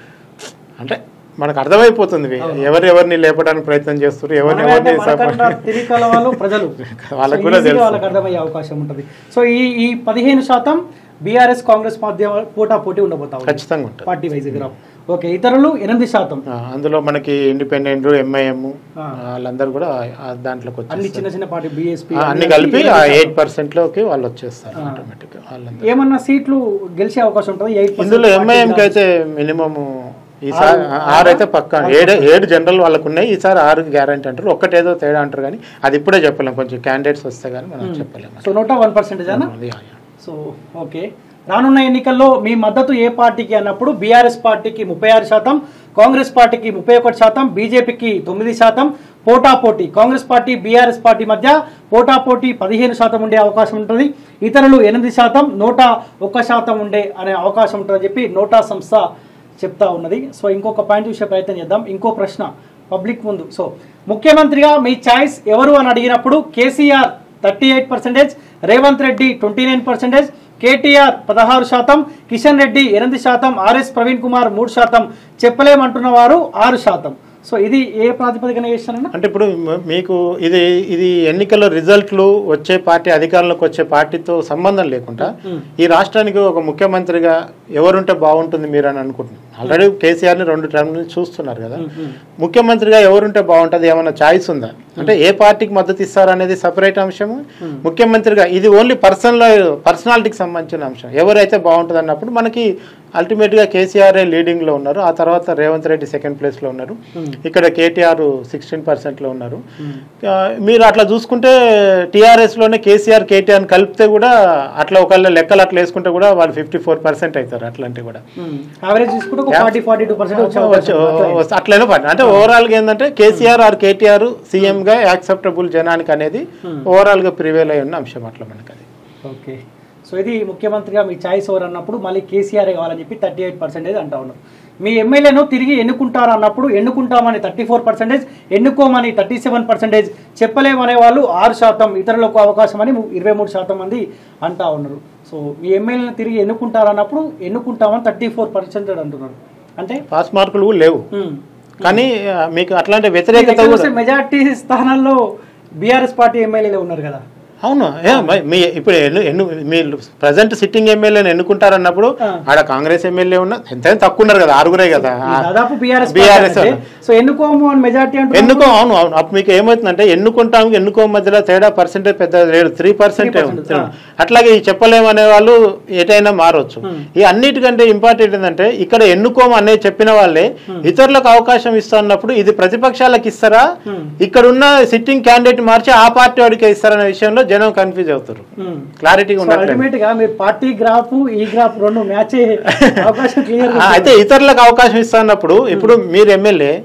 అంటే మనకు అర్థమైపోతుంది ఎవరు ఎవరిని లేపడానికి ప్రయత్నం చేస్తారు ఎవరిని మనమే అంటే ఎవరిని మనకన్నా తిరిగి వాళ్ళు ప్రజలు వాళ్ళకు సో కూడా ఈజీగా తెలుసు. వాళ్ళకి అర్థమయ్యే అవకాశం ఉంటుంది సో ఈ ఈ పదిహేను శాతం బీఆర్ఎస్ కాంగ్రెస్ మధ్య పోటా పోటీ ఉండబోతా ఉంది ఖచ్చితంగా ఉంటుంది పార్టీ వైజ్ గ్రాఫ్ ఓకే ఇతరులు ఎనిమిది శాతం ఆ, అందులో మనకి ఇండిపెండెంట్ ఎంఐఎం ఆ. వాళ్ళందరూ కూడా ఆ దాంట్లోకి అన్ని వచ్చేస్తారు చిన్న చిన్న పార్టీ బీఎస్పీ ఆ, అన్ని కలిపి ఆ ఎయిట్ పర్సెంట్ లోకి వాళ్ళు వచ్చేస్తారు ఆటోమేటిక్ వాళ్ళందరూ ఏమన్నా సీట్లు గెలిచే అవకాశం ఉంటుంది ఎయిట్ ఇందులో ఎంఐఎం కి అయితే మినిమం ఈసారి ఆరు అయితే పక్క ఏడు ఏడు జనరల్ వాళ్ళకు ఉన్నాయి ఈసారి ఆరు గ్యారంటీ అంటారు ఒక్కటేదో తేడా అంటారు కానీ అది ఇప్పుడే చెప్పలేం కొంచెం క్యాండిడేట్స్ వస్తే కానీ మనం చెప్పలేము సో నూట వన్ పర్సెంటేజ్ అన్న యా, యా. సో ఓకే రానున్న ఎన్నికల్లో మీ మద్దతు ఏ పార్టీకి అన్నప్పుడు బీఆర్ఎస్ పార్టీకి ముప్పై ఆరు శాతం కాంగ్రెస్ పార్టీకి ముప్పై ఒకటి శాతం బీజేపీకి తొమ్మిది శాతం పోటాపోటీ కాంగ్రెస్ పార్టీ బీఆర్ఎస్ పార్టీ మధ్య పోటాపోటీ పదిహేను శాతం ఉండే అవకాశం ఉంటుంది ఇతరులు ఎనిమిది శాతం నూట ఒక్క శాతం ఉండే అనే అవకాశం ఉంటుందని చెప్పి నోటా సంస్థ చెప్తా ఉన్నది సో ఇంకొక పాయింట్ చూసే ప్రయత్నం చేద్దాం ఇంకో ప్రశ్న పబ్లిక్ ముందు సో ముఖ్యమంత్రిగా మీ ఛాయిస్ ఎవరు అని అడిగినప్పుడు KCR thirty eight percentage Revanth Reddy twenty nine percentage KTR పదహారు శాతం కిషన్ రెడ్డి ఎనిమిది శాతం ఆర్ఎస్ ప్రవీణ్ కుమార్ మూడు శాతం చెప్పలేమంటున్న వారు ఆరు శాతం సో ఇది ఏ ప్రాతిపదికన చేస్తానన్నా అంటే ఇప్పుడు మ- మీకు ఇది ఇది ఎన్నికల రిజల్ట్లు వచ్చే పార్టీ అధికారంలోకి వచ్చే పార్టీతో సంబంధం లేకుండా ఈ రాష్ట్రానికి ఒక ముఖ్యమంత్రిగా ఎవరుంటే బాగుంటుంది మీరు అని అనుకుంటున్నారు ఆల్రెడీ కేసీఆర్ ని రెండు టర్మ్ నుంచి చూస్తున్నారు కదా ముఖ్యమంత్రిగా ఎవరుంటే బాగుంటుంది ఏమైనా ఛాయిస్ ఉందా అంటే ఏ పార్టీకి మద్దతు ఇస్తారనేది సపరేట్ అంశము ముఖ్యమంత్రిగా ఇది ఓన్లీ పర్సనల్ పర్సనాలిటీకి సంబంధించిన అంశం ఎవరైతే బాగుంటుంది అన్నప్పుడు మనకి అల్టిమేట్ గా కేసీఆర్ లీడింగ్ లో ఉన్నారు ఆ తర్వాత రేవంత్ రెడ్డి సెకండ్ ప్లేస్ లో ఉన్నారు ఇక్కడ కేటీఆర్ సిక్స్టీన్ పర్సెంట్ లో ఉన్నారు ఆ, మీరు అట్లా చూసుకుంటే టీఆర్ఎస్ లోనే కేసీఆర్ కేటీఆర్ కలిపితే కూడా అట్లా ఒకళ్ళ లెక్కలు అట్లా వేసుకుంటే కూడా వాళ్ళు ఫిఫ్టీ ఫోర్ పర్సెంట్ అవుతారు అట్లాంటివి కూడా యావరేజ్ తీసుకుంటే ఒక ఫార్టీ ఫార్టీ టూ పర్సెంట్ వచ్చే అవకాశం ఉంది. వచ్చి- అట్లనే పడి అంటే ఓవరాల్ గా ఏంటంటే కేసీఆర్ ఆర్ కేటీఆర్ సీఎం గా యాక్సెప్టబుల్ జనానికి అనేది ఓవరాల్ గా ప్రివేల్ అయి ఉన్న అంశం అట్లా మనకి అది ఓకే సో ఇది ముఖ్యమంత్రిగా మీ ఛాయిస్ ఎవరు అన్నప్పుడు మళ్ళీ కేసీఆర్ కావాలని చెప్పి థర్టీ ఎయిట్ పర్సెంటేజ్ అంటా ఉన్నారు మీ ఎమ్మెల్యేను తిరిగి ఎన్నుకుంటారు అన్నప్పుడు ఎన్నుకుంటామని థర్టీ ఫోర్ పర్సెంటేజ్ ఎన్నుకోమని థర్టీ సెవెన్ పర్సెంటేజ్ చెప్పలేమనే వాళ్ళు ఆరు శాతం ఇతరులకు అవకాశం అని ఇరవై మూడు శాతం మంది అంటా ఉన్నారు సో మీ ఎమ్మెల్యేను తిరిగి ఎన్నుకుంటారు అన్నప్పుడు ఎన్నుకుంటామని థర్టీ ఫోర్ పర్సెంటేజ్ అంటున్నారు అంటే పాస్ మార్కులు కూడా లేవు ఉమ్, కానీ ఆ, మీకు అట్లాంటి వ్యతిరేకత కూడా మెజార్టీ స్థానాల్లో బీఆర్ఎస్ పార్టీ ఎమ్మెల్యేలు ఉన్నారు కదా అవును ఏ, మ- మీ ఇప్పుడు ఎన్ను ఎన్ను మీరు ప్రజెంట్ సిట్టింగ్ ఎమ్మెల్యేని ఎన్నుకుంటారన్నప్పుడు ఆ. ఆడ కాంగ్రెస్ ఎమ్మెల్యే ఉన్నా ఎంతైనా తక్కువ ఉన్నారు కదా ఆరుగురే కదా దాదాపు బీఆర్ఎస్ బీఆర్ఎస్ సో ఎన్నుకోము అని మెజార్టీ అంటే ఎన్నుకో అవును అవును అప్పుడు మీకు ఏమవుతుందంటే ఎన్నుకుంటాం ఎన్నుకో మధ్యలో తేడా పర్సెంటేజ్ పెద్ద లేదు త్రీ పర్సెంట్ 3%, ఆ. అట్లాగే ఈ చెప్పలేమనే వాళ్ళు ఎటైనా మారవచ్చు ఈ అన్నిటికంటే ఇంపార్టెంట్ ఏంటంటే ఇక్కడ ఎన్నుకోము అనేది చెప్పిన వాళ్ళే ఇతరులకు అవకాశం ఇస్తున్నప్పుడు ఇది ప్రతిపక్షాలకు ఇస్తారా ఇక్కడ ఉన్న సిట్టింగ్ క్యాండిడేట్ మార్చి ఆ పార్టీ వాడికి ఇస్తారనే విషయంలో జనం కన్ఫ్యూజ్ అవుతారు క్లారిటీగా ఉండట్లేదు అల్టిమేట్ గా మీరు పార్టీ గ్రాఫ్ ఈ గ్రాఫ్ రెండు మ్యాచ్ అయ్యే అవకాశం క్లియర్ ఆ, అయితే ఇతరులకు అవకాశం ఇస్తున్నప్పుడు ఇప్పుడు మీరు ఎమ్మెల్యే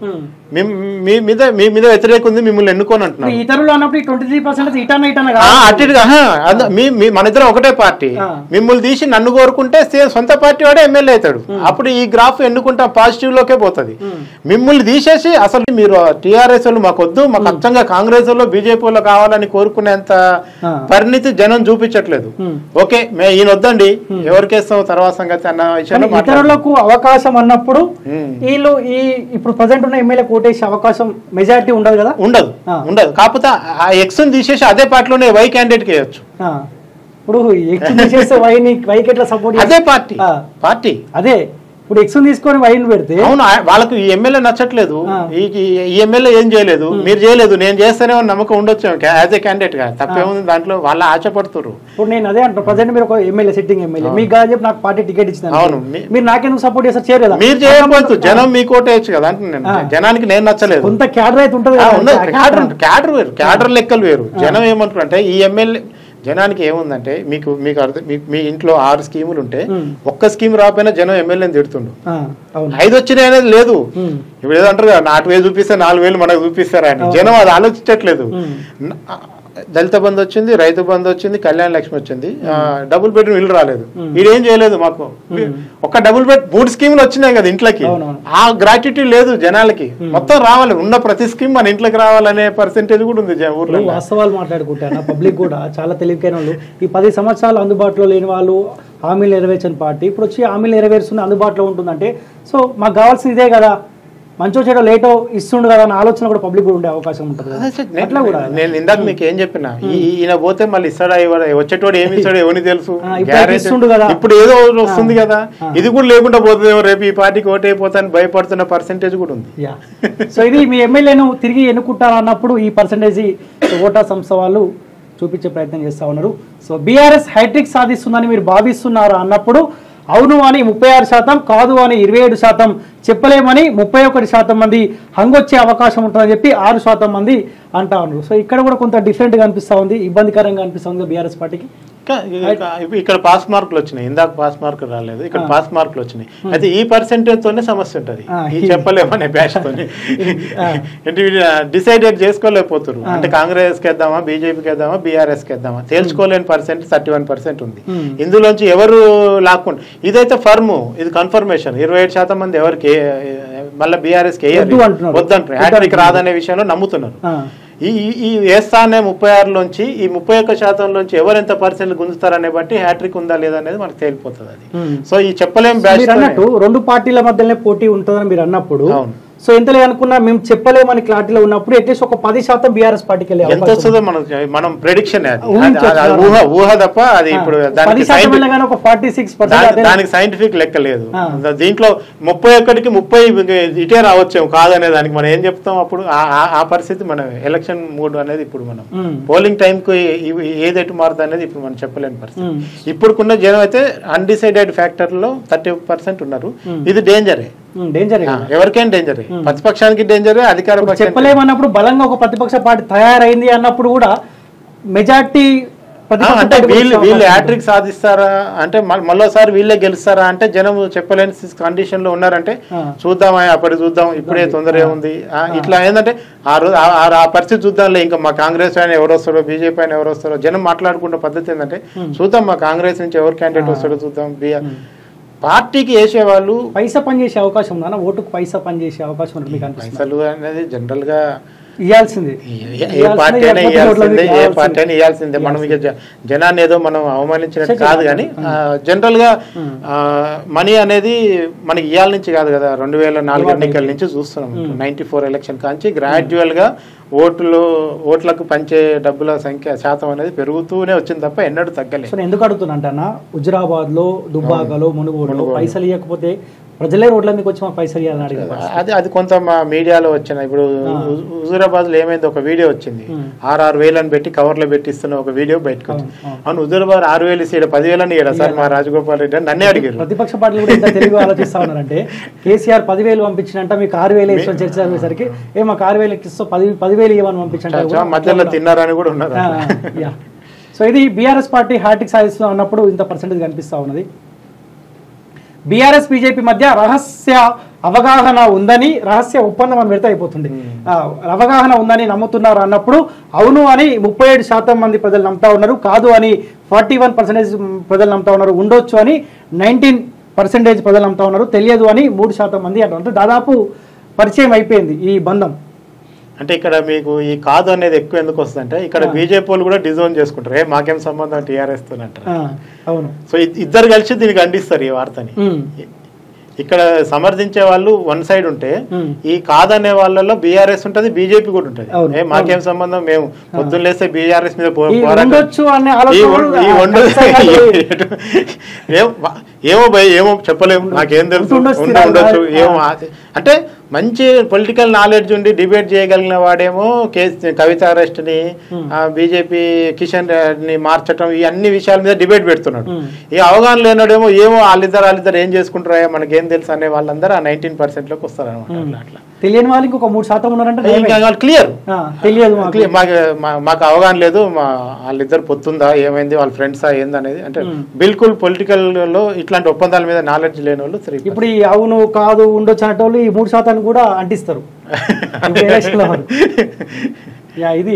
మిమ్- మీ మీద మీ మీద వ్యతిరేకం ఉంది మిమ్మల్ని ఎన్నుకోని అంటున్నాం ఇప్పుడు ఇతరులు అన్నప్పుడు ట్వంటీ త్రీ పర్సెంట్ ఇటన్న ఇటన్న ఆ, కాదు అటు ఇటుగా, ఆహా, అంద- మీ మీ- మన ఇద్దరం ఒకటే పార్టీ ఆ. మిమ్మల్ని తీసి నన్ను కోరుకుంటే సే- సొంత పార్టీ వాడే ఎమ్మెల్యే అవుతాడు అప్పుడు ఈ గ్రాఫ్ ఎన్నుకుంటాం పాజిటివ్ లోకే పోతుంది మిమ్మల్ని తీసేసి అసలు మీరు టిఆర్ఎస్ వాళ్ళు మాకు వద్దు మాకు అచ్చంగా కాంగ్రెస్ వాళ్ళు బీజేపీ వాళ్ళు కావాలని కోరుకునేంత ఆ. పరిణితి జనం చూపించట్లేదు ఉమ్. ఓకే మే ఈయన వద్దండి ఎవరికేస్తాం తర్వాత సంగతి అన్న కానీ విషయంలో మాట్లాడుతున్నాం. ఇతరులకు అవకాశం అన్నప్పుడు ఉమ్. వీళ్ళు ఈ ఇప్పుడు ప్రజెంట్ ఉన్న ఎమ్మెల్యే కోటేసే అవకాశం మెజారిటీ ఉండదు కదా ఉండదు ఆ. ఉండదు కాకపోతే ఆ ఎక్స్ తీసేసి అదే పార్టీలోనే వై క్యాండిడేట్ కి వేయచ్చు ఆ. ఇప్పుడు ఎక్స్ చేస్తే వైని వైకి ఎట్లా సపోర్ట్ అదే పార్టీ ఆ. పార్టీ అదే ఇప్పుడు ఎక్స్ తీసుకొని వైన్ పెడితే అవును ఆ- వాళ్ళకు ఈ ఎమ్మెల్యే నచ్చట్లేదు ఆ. ఈ ఈ- ఈ ఎమ్మెల్యే ఏం చేయలేదు మీరు చేయలేదు నేను చేస్తేనే ఉన్న నమ్మకం ఉండొచ్చు యాజ్ ఏ క్యాండిడేట్ గా తప్పేముంది దాంట్లో వాళ్ళ ఆశపడుతున్నారు ఇప్పుడు నేను అదే అంటాను ప్రజెంట్ మీరు ఒక ఎమ్మెల్యే సిట్టింగ్ ఎమ్మెల్యే మీకు కాదని చెప్పి నాకు పార్టీ టికెట్ ఇచ్చింది అవును. మీ- మీరు నాకెందుకు సపోర్ట్ చేస్తారు చేయలేదా మీరు చేయకపోవచ్చు జనం మీ కోటేయచ్చు కదా అంటున్నాను ఆ. జనానికి నేను నచ్చలేదు కొంత క్యాడర్ అయితే ఉంటుంది ఆ, కదా. ఉన్నది క్యాడర్ క్యాడర్ వేరు క్యాడర్ లెక్కలు వేరు జనం ఏమంటారంటే ఈ ఎమ్మెల్యే జనానికి ఏముందంటే మీకు మీకు అర్థం మీ- మీ ఇంట్లో ఆరు స్కీములు ఉంటే ఉమ్. ఒక్క స్కీమ్ రాకపోయినా జనం ఎమ్మెల్యేని తిడుతుండు ఆ, అవును ఐదు వచ్చినాయి అనేది లేదు ఉమ్. ఇప్పుడు ఏదో అంటారు కదా నాటు వేలు చూపిస్తే నాలుగు వేలు మనకు చూపిస్తారా అని అవును. జనం అది ఆలోచించట్లేదు ఉమ్. న- దళిత బంధు వచ్చింది రైతు బంధు వచ్చింది కళ్యాణ లక్ష్మి వచ్చింది ఆ, డబుల్ బెడ్రూమ్ ఇల్లు రాలేదు వీడేం చేయలేదు మాకు ఒక డబుల్ బెడ్ మూడు స్కీములు వచ్చినాయి కదా ఇంట్లోకి అవునవును. ఆ గ్రాట్యుటీ లేదు జనాలకి మొత్తం రావాలి ఉన్న ప్రతి స్కీమ్ మన ఇంట్లోకి రావాలనే పర్సెంటేజ్ కూడా ఉంది జ- ఊర్లో ఇప్పుడు వాస్తవాలు మాట్లాడుకుంటాను పబ్లిక్ కూడా చాలా తెలివికైన వాళ్ళు ఈ పది సంవత్సరాలు అందుబాటులో లేని వాళ్ళు హామీలు నెరవేర్చని పార్టీ ఇప్పుడు వచ్చి హామీలు నెరవేరుస్తున్న అందుబాటులో ఉంటుందంటే సో మాకు కావాల్సింది ఇదే కదా మంచో చెడో లేటో ఇస్తుండు కదా అన్న ఆలోచన కూడా పబ్లిక్ కూడా ఉండే అవకాశం ఉంటుంది కదా. అదే సార్, నేను- అట్లా కూడా నేను ఇందాక మీకు ఏం చెప్పిన ఈ- ఈయన పోతే మళ్ళీ ఇస్తాడా ఇవ్వడా వచ్చేటోడు ఏమి ఇస్తాడో ఎవరికి తెలుసు ఆ, ఇప్పుడు Guarantee- ఇస్తుండు కదా. ఇప్పుడు ఏదో ఒకటి వస్తుంది కదా ఇది కూడా లేకుండా పోతుందేమో రేపు ఈ పార్టీకి ఓటు అయిపోతాను భయపడుతున్న పర్సెంటేజ్ కూడా ఉంది యా సో ఇది మీ ఎమ్మెల్యేను తిరిగి ఎన్నుకుంటారన్నప్పుడు ఈ పర్సంటేజ్ ఓటా సంస్థ వాళ్ళు చూపించే ప్రయత్నం చేస్తా ఉన్నారు సో బీఆర్ఎస్ హైట్రిక్ సాధిస్తుందని మీరు భావిస్తున్నారా అన్నప్పుడు అవును అని ముప్పై ఆరు శాతం కాదు అని ఇరవై ఏడు శాతం చెప్పలేమని ముప్పై ఒకటి శాతం మంది హంగొచ్చే అవకాశం ఉంటుందని చెప్పి ఆరు శాతం మంది అంటా ఉన్నారు సో ఇక్కడ కూడా కొంత డిఫరెంట్గా అనిపిస్తా ఉంది ఇబ్బందికరంగా అనిపిస్తా ఉంది బీఆర్ఎస్ పార్టీకి ఇంకా- ఇంకా ఇక్కడ పాస్ మార్కులు వచ్చినాయి ఇందాక పాస్ మార్కులు రాలేదు ఇక్కడ పాస్ మార్కులు వచ్చినాయి అయితే ఈ పర్సెంటేజ్ తోనే సమస్య ఉంటది ఆ, ఈ ఈ- చెప్పలేమనే బ్యాచ్ తోని ఆ. అంటే డిసైడెడ్ చేసుకోలేకపోతున్నారు అంటే కాంగ్రెస్ కి వేద్దామా బీజేపీకి వేద్దామా బీఆర్ఎస్ కి వేద్దామా తేల్చుకోలేని పర్సెంట్ థర్టీ వన్ పర్సెంట్ ఉంది Hmm. ఇందులోంచి ఎవరు లాక్కుండా ఇదైతే ఫర్మ్ ఇది కన్ఫర్మేషన్ ఇరవై ఏడు శాతం మంది ఎవరికి మళ్ళీ బీఆర్ఎస్ కి వేయాలి వద్దు అంటున్నారు. వద్దంటారు వద్దు హ్యాట్రిక్ అంటున్నారు. రాదనే విషయంలో నమ్ముతున్నారు ఆ, ఈ ఈ- ఈ వేస్తానే ముప్పై ఆరులోంచి ఈ ముప్పై ఒక్క శాతంలోంచి ఎవరు ఎంత పర్సెంట్ గుంజుతారనే బట్టి హ్యాట్రిక్ ఉందా లేదా అనేది మనకు తేలిపోతుంది అది Hmm. సో ఈ చెప్పలేం బ్యాచ్ మీరు అన్నట్టు రెండు పార్టీల మధ్యనే పోటీ ఉంటుందని మీరు అన్నప్పుడు అవును. సో ఎంత లేదనుకున్నా మేము చెప్పలేమని క్లారిటీలో ఉన్నప్పుడు అట్లీస్ట్ ఒక పది శాతం బీఆర్ఎస్ పార్టీకి వెళ్ళే ఎంత అవకాశం వస్తుందో మనం మనం ప్రెడిక్షన్ అది ఊహించొచ్చు. అది- అది ఊహ ఊహ తప్ప అది ఇప్పుడు పది దానికి శాతం scientific- వెళ్ళగానే ఒక ఫార్టీ సిక్స్ దాని- పర్సెంట్ దానికి సైంటిఫిక్ లెక్క లేదు ఆ. దీంట్లో ముప్పై ఒక్కటికి ముప్పై ఇటే రావచ్చేమో కాదనే దానికి మనం ఏం చెప్తాం అప్పుడు ఆ- ఆ- ఆ పరిస్థితి మనం ఎలక్షన్ మూడ్ అనేది ఇప్పుడు మనం మ్మ్. పోలింగ్ టైంకు ఏది ఎటు మారుతుంది అనేది ఇప్పుడు మనం చెప్పలేని పరిస్థితి మ్మ్. ఇప్పుడుకున్న జనం అయితే అన్డిసైడెడ్ ఫ్యాక్టర్ లో థర్టీ పర్సెంట్ ఉన్నారు మ్మ్. ఇది డేంజరే డేంజర్ ఆ, ఎవరికైనా డేంజరే ప్రతిపక్షానికి డేంజరే అధికార పక్షానికి చెప్పలేమన్నప్పుడు బలంగా ఒక ప్రతిపక్ష పార్టీ తయారైంది అన్నప్పుడు కూడా మెజార్టీ ఆ, అంటే వీళ్ళు వీళ్ళు హ్యాట్రిక్ సాధిస్తారా అంటే మళ్ళీ మళ్ళోసారి వీళ్ళే గెలుస్తారా అంటే జనం చెప్పలేని కండిషన్ లో ఉన్నారంటే ఆ. చూద్దామా అప్పటి చూద్దాం ఇప్పుడే తొందర ఏముంది ఆ, ఇట్లా ఏంటంటే ఆ రోజు ఆ- ఆ- ఆ పరిస్థితి చూద్దాంలే ఇంకా మా కాంగ్రెస్ ఆయన ఎవరు వస్తారో బీజేపీ ఆయన ఎవరు వస్తారో జనం మాట్లాడుకున్న పద్ధతి ఏంటంటే చూద్దాం మా కాంగ్రెస్ నుంచి ఎవరు క్యాండిడేట్ వస్తాడో చూద్దాం బి- పార్టీకి వేసే వాళ్ళు పైసా పని చేసే అవకాశం ఉందా ఓటుకు పైసా పని చేసే అవకాశం ఉంది మీకు అనిపిస్తుంది పైసలు అనేది జనరల్ గా ఇవ్వాల్సింది ఏ- ఏ పార్టీ అయినా ఇవ్వాల్సిందే ఏ పార్టీ అయినా ఇవ్వాల్సిందే మనం ఇక జ- జనాన్ని ఏదో మనం అవమానించినట్టు కాదు కానీ జనరల్ గా మనీ అనేది మనకి ఇవాళ నుంచి కాదు కదా రెండు వేల నాలుగు ఎన్నికల నుంచి చూస్తున్నాం నైన్టీ ఫోర్ ఎలక్షన్ కాంచి గ్రాడ్యువల్ గా ఓట్లు ఓట్లకు పంచే డబ్బుల సంఖ్య శాతం అనేది పెరుగుతూనే వచ్చింది తప్ప ఎన్నడూ తగ్గలేదు సో నేను ఎందుకు అడుగుతున్నా అంటన్నా హుజురాబాద్ లో దుబ్బాకలో మునుగోడులో పైసలు ఇవ్వకపోతే ప్రజలే రోడ్ల మీకు వచ్చి మాకు పైసలు ఇవ్వాలని అడిగారు అది అది కొంత మా మీడియాలో వచ్చిన ఇప్పుడు హుజూరాబాద్ లో ఏమైంది ఒక వీడియో వచ్చింది Hmm. ఆరు ఆరు వేలని పెట్టి కవర్లో పెట్టిస్తున్న ఒక వీడియో బయటకు వచ్చింది అవును, అవును. అవును హుజూరాబాద్ ఆరు వేలు ఇస్తే పదివేలని ఇయ్యడా సార్ మా రాజగోపాల్ రెడ్డి అని నన్నే అడిగారు ప్రతిపక్ష పార్టీలు కూడా ఎంత తెలివిగా ఆలోచిస్తా ఉన్నారంటే కేసీఆర్ పదివేలు పంపించినంట మీకు ఆరు వేలు ఇష్టం చర్చ జరిగేసరికి ఏ మాకు ఆరు వేలు ఇస్తూ పది పదివేలు ఇవ్వమని పంపించంటే చా- మధ్యలో తిన్నారని కూడా ఉన్నారు యా సో ఇది బీఆర్ఎస్ పార్టీ హ్యాట్రిక్ సాధిస్తున్నా ఉన్నప్పుడు ఇంత పర్సెంటేజ్ కనిపిస్తా ఉన్నది బీఆర్ఎస్ బీజేపీ మధ్య రహస్య అవగాహన ఉందని రహస్య ఒప్పందం అని పెడితే అయిపోతుంది ఆ, అవగాహన ఉందని నమ్ముతున్నారు అన్నప్పుడు అవును అని ముప్పై ఏడు శాతం మంది ప్రజలు నమ్ముతా ఉన్నారు కాదు అని ఫార్టీ వన్ పర్సెంటేజ్ ప్రజలు నమ్ముతా ఉన్నారు ఉండొచ్చు అని నైన్టీన్ పర్సెంటేజ్ ప్రజలు నమ్ముతా ఉన్నారు తెలియదు అని మూడు శాతం మంది అంటారు అంటే దాదాపు పరిచయం అయిపోయింది ఈ బంధం అంటే ఇక్కడ మీకు ఈ కాదు అనేది ఎక్కువ ఎందుకు వస్తుందంటే ఇక్కడ బీజేపీ వాళ్ళు కూడా డిజోన్ చేసుకుంటారు ఏ మాకేం సంబంధం టీఆర్ఎస్ తో అంటారు ఆ, అవును సో ఇద్- ఇద్దరు కలిసి దీనికి అందిస్తారు ఈ వార్తని ఉమ్, ఇక్కడ సమర్థించే వాళ్ళు వన్ సైడ్ ఉంటే ఉమ్. ఈ కాదనే వాళ్ళలో బీఆర్ఎస్ ఉంటది బీజేపీ కూడా ఉంటది అవును, ఏ మాకేం సంబంధం మేము పొద్దున్న లేస్తే బీఆర్ఎస్ మీద పో- ఈ పోరాటం ఉండొచ్చు అనే ఈ ఆలోచన ఉం- కూడా ఈ ఉండు- ఖచ్చితంగా ఏం- ఏమో భయ్ ఏమో చెప్పలేము నాకేం తెలుసు ఉండొచ్చు, ఉండ- ఉండొచ్చు ఆ. ఏమో అది- అంటే మంచి పొలిటికల్ నాలెడ్జ్ ఉండి డిబేట్ చేయగలిగిన వాడేమో కేసు కవిత అరెస్ట్ ని బీజేపీ కిషన్ రెడ్డిని మార్చటం ఈ అన్ని విషయాల మీద డిబేట్ పెడుతున్నాడు Hmm. ఈ అవగాహన లేనాడేమో ఏమో వాళ్ళిద్దరు వాళ్ళిద్దరు ఏం చేసుకుంటారా మనకేం తెలుసు అనే వాళ్ళందరూ ఆ నైన్టీన్ పర్సెంట్ లోకి వస్తారు అనమాట అట్లా తెలియని వాళ్ళకి ఒక మూడు శాతం ఉన్నారంటే నిజమే. ఇంకా క్లియర్ ఆ, తెలియదు మాకు క్లియర్ మాకు మా- మాకు అవగాహన లేదు మా వాళ్ళిద్దరు పొత్తుందా ఏమైంది వాళ్ళ ఫ్రెండ్సా ఏంది అనేది అంటే బిల్కుల్ పొలిటికల్ లో ఇట్లాంటి ఒప్పందాల మీద నాలెడ్జ్ లేని వాళ్ళు త్రీ ఇప్పుడు ఈ అవును కాదు ఉండొచ్చు అనేటోళ్ళు ఈ మూడు శాతాన్ని కూడా అంటిస్తారు ఇప్పుడు ఎలక్షన్లో వారు. యా ఇది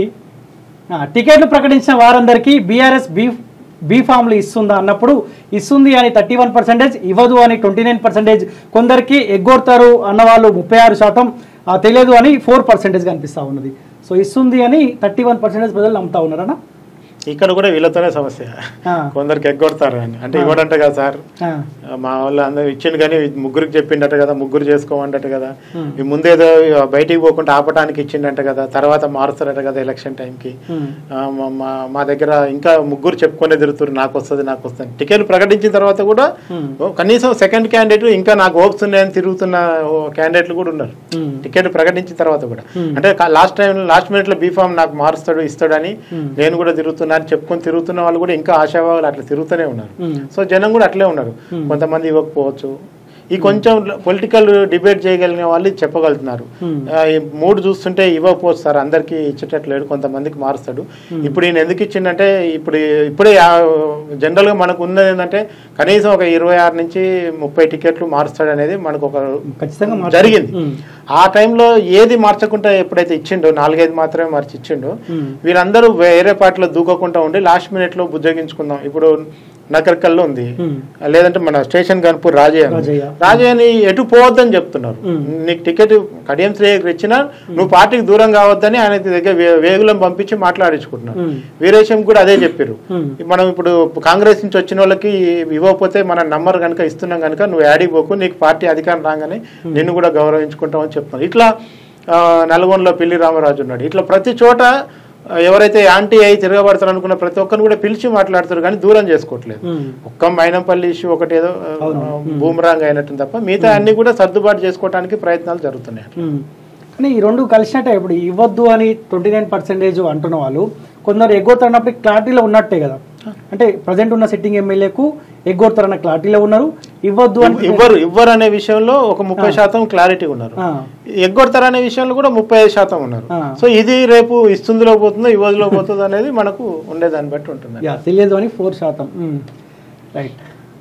ఆ, టికెట్లు ప్రకటించిన వారందరికీ బీఆర్ఎస్ బీ బీ ఫామ్లు ఇస్తుందా అన్నప్పుడు ఇస్తుంది అని థర్టీ వన్ పర్సెంటేజ్ ఇవ్వదు అని ట్వంటీ నైన్ పర్సెంటేజ్ కొందరికి ఎగ్గొడతారు అన్న వాళ్ళు ముప్పై ఆరు శాతం ఆ, తెలియదు అని ఫోర్ పర్సెంటేజ్ కనిపిస్తా ఉన్నది సో ఇస్తుంది అని థర్టీ వన్ పర్సెంటేజ్ ప్రజలు నమ్ముతా ఉన్నారనా ఇక్కడ కూడా వీళ్ళతోనే సమస్య ఆ, కొందరికి ఎగ్గొడతారు అని అంటే ఇవ్వడంట కదా సార్ ఆ, మా వాళ్ళు అందరూ ఇచ్చిండు కానీ ముగ్గురికి చెప్పిండట కదా ముగ్గురు చేసుకోమండట కదా Hmm. ఈ ముందేదో బయటికి పోకుండా ఆపడానికి ఇచ్చిండట కదా తర్వాత మారుస్తారట కదా ఎలక్షన్ టైంకి ఉమ్, ఆ, మా- మా- మా దగ్గర ఇంకా ముగ్గురు చెప్పుకొని తిరుగుతారు నాకు వస్తుంది నాకు వస్తుంది టికెట్ ప్రకటించిన తర్వాత కూడా ఉమ్, ఓ, కనీసం సెకండ్ క్యాండిడేట్ ఇంకా నాకు హోప్స్ ఉన్నాయని తిరుగుతున్న క్యాండిడేట్లు కూడా ఉన్నారు ఉమ్, టికెట్ ప్రకటించిన తర్వాత కూడా Hmm. అంటే లాస్ట్ టైం లాస్ట్ మినిట్ లో బీఫామ్ నాకు మారుస్తాడు ఇస్తాడని Hmm. నేను కూడా తిరుగుతున్నా అని చెప్పుకొని తిరుగుతున్న వాళ్ళు కూడా ఇంకా ఆశావాళ్ళు అట్లా తిరుగుతూనే ఉన్నారు ఉమ్, సో జనం కూడా అట్లే ఉన్నారు Hmm. కొంతమంది ఇవ్వకపోవచ్చు ఈ కొంచెం పొలిటికల్ డిబేట్ చేయగలిగిన వాళ్ళు ఇది చెప్పగలుగుతున్నారు Hmm. ఆ, ఈ మూడు చూస్తుంటే ఇవ్వకపోవచ్చు సార్ అందరికీ ఇచ్చేటట్లేడు కొంతమందికి మారుస్తాడు ఇప్పుడు ఈయన ఎందుకు ఇచ్చిండంటే ఇప్పుడు ఇప్పుడే జనరల్ గా మనకు ఉన్నది ఏంటంటే కనీసం ఒక ఇరవై ఆరు నుంచి ముప్పై టికెట్లు మారుస్తాడు అనేది మనకు ఒక ఖచ్చితంగా మార్చాలి. జరిగింది ఉమ్, ఆ టైంలో ఏది మార్చకుండా ఎప్పుడైతే ఇచ్చిండో నాలుగైదు మాత్రమే మార్చి ఇచ్చిండో ఉమ్, వీరందరూ వేరే పార్టీలో దూకోకుండా ఉండి లాస్ట్ మినిట్ లో బుజ్జగించుకుందాం ఇప్పుడు నకరికల్లో ఉంది ఉమ్, లేదంటే మన స్టేషన్ గన్పూర్ రాజయ్య ఉంది. రాజయ్య. రాజయ్యని ఎటు పోవద్దని చెప్తున్నారు ఉమ్. నీకు టికెట్ కడియం శ్రేయకి ఇచ్చినా నువ్వు పార్టీకి దూరం కావద్దని ఆయన దగ్గర వే- వేగులను పంపించి మాట్లాడించుకుంటున్నారు ఉమ్, వీరేశం కూడా అదే చెప్పారు ఉమ్, మనం ఇప్పుడు కాంగ్రెస్ నుంచి వచ్చిన వాళ్ళకి ఇవ్వకపోతే మన నంబర్ కనుక ఇస్తున్నాం కనుక నువ్వు యాడికి పోకు నీకు పార్టీ అధికారం రాగానే నిన్ను కూడా గౌరవించుకుంటామని చెప్తున్నారు ఇట్లా ఆ, నల్గొండలో పిల్లి రామరాజు ఉన్నాడు ఇట్లా ప్రతి చోట ఆ, ఎవరైతే యాంటీ అయి తిరగబడతారు అనుకున్న ప్రతి ఒక్కరిని కూడా పిలిచి మాట్లాడతారు కానీ దూరం చేసుకోవట్లేదు ఉమ్. ఒక్క మైనంపల్లి ఇష్యూ ఒకటి ఏదో ఆ, అవును. బూమరాంగ్ అయినట్టు తప్ప మిగతా అన్ని కూడా సర్దుబాటు చేసుకోవడానికి ప్రయత్నాలు జరుగుతున్నాయి ఉమ్. కానీ ఈ రెండు కలిసినట్టే ఇప్పుడు ఇవ్వద్దు అని ట్వంటీ నైన్ పర్సెంటేజ్ అంటున్న వాళ్ళు కొందరు ఎగ్గొడతారన్నప్పుడు క్లారిటీలో ఉన్నట్టే కదా అంటే ప్రజెంట్ ఉన్న సిట్టింగ్ ఎమ్మెల్యేకు ఎగ్గొడతారన్న క్లారిటీలో ఉన్నారు ఇవ్వద్దు అని ఇవ్వరు ఇవ్వరు అనే విషయంలో ఒక ముప్పై శాతం క్లారిటీ ఉన్నారు ఆ, ఎగ్గొడతారనే విషయంలో కూడా ముప్పై ఐదు శాతం ఉన్నారు ఆ. సో ఇది రేపు ఇస్తుందిలో పోతుందో ఇవ్వదులో పోతుందో అనేది మనకు ఉండేదాన్ని బట్టి ఉంటుంది యా తెలియదు అని ఫోర్ శాతం ఉమ్. రైట్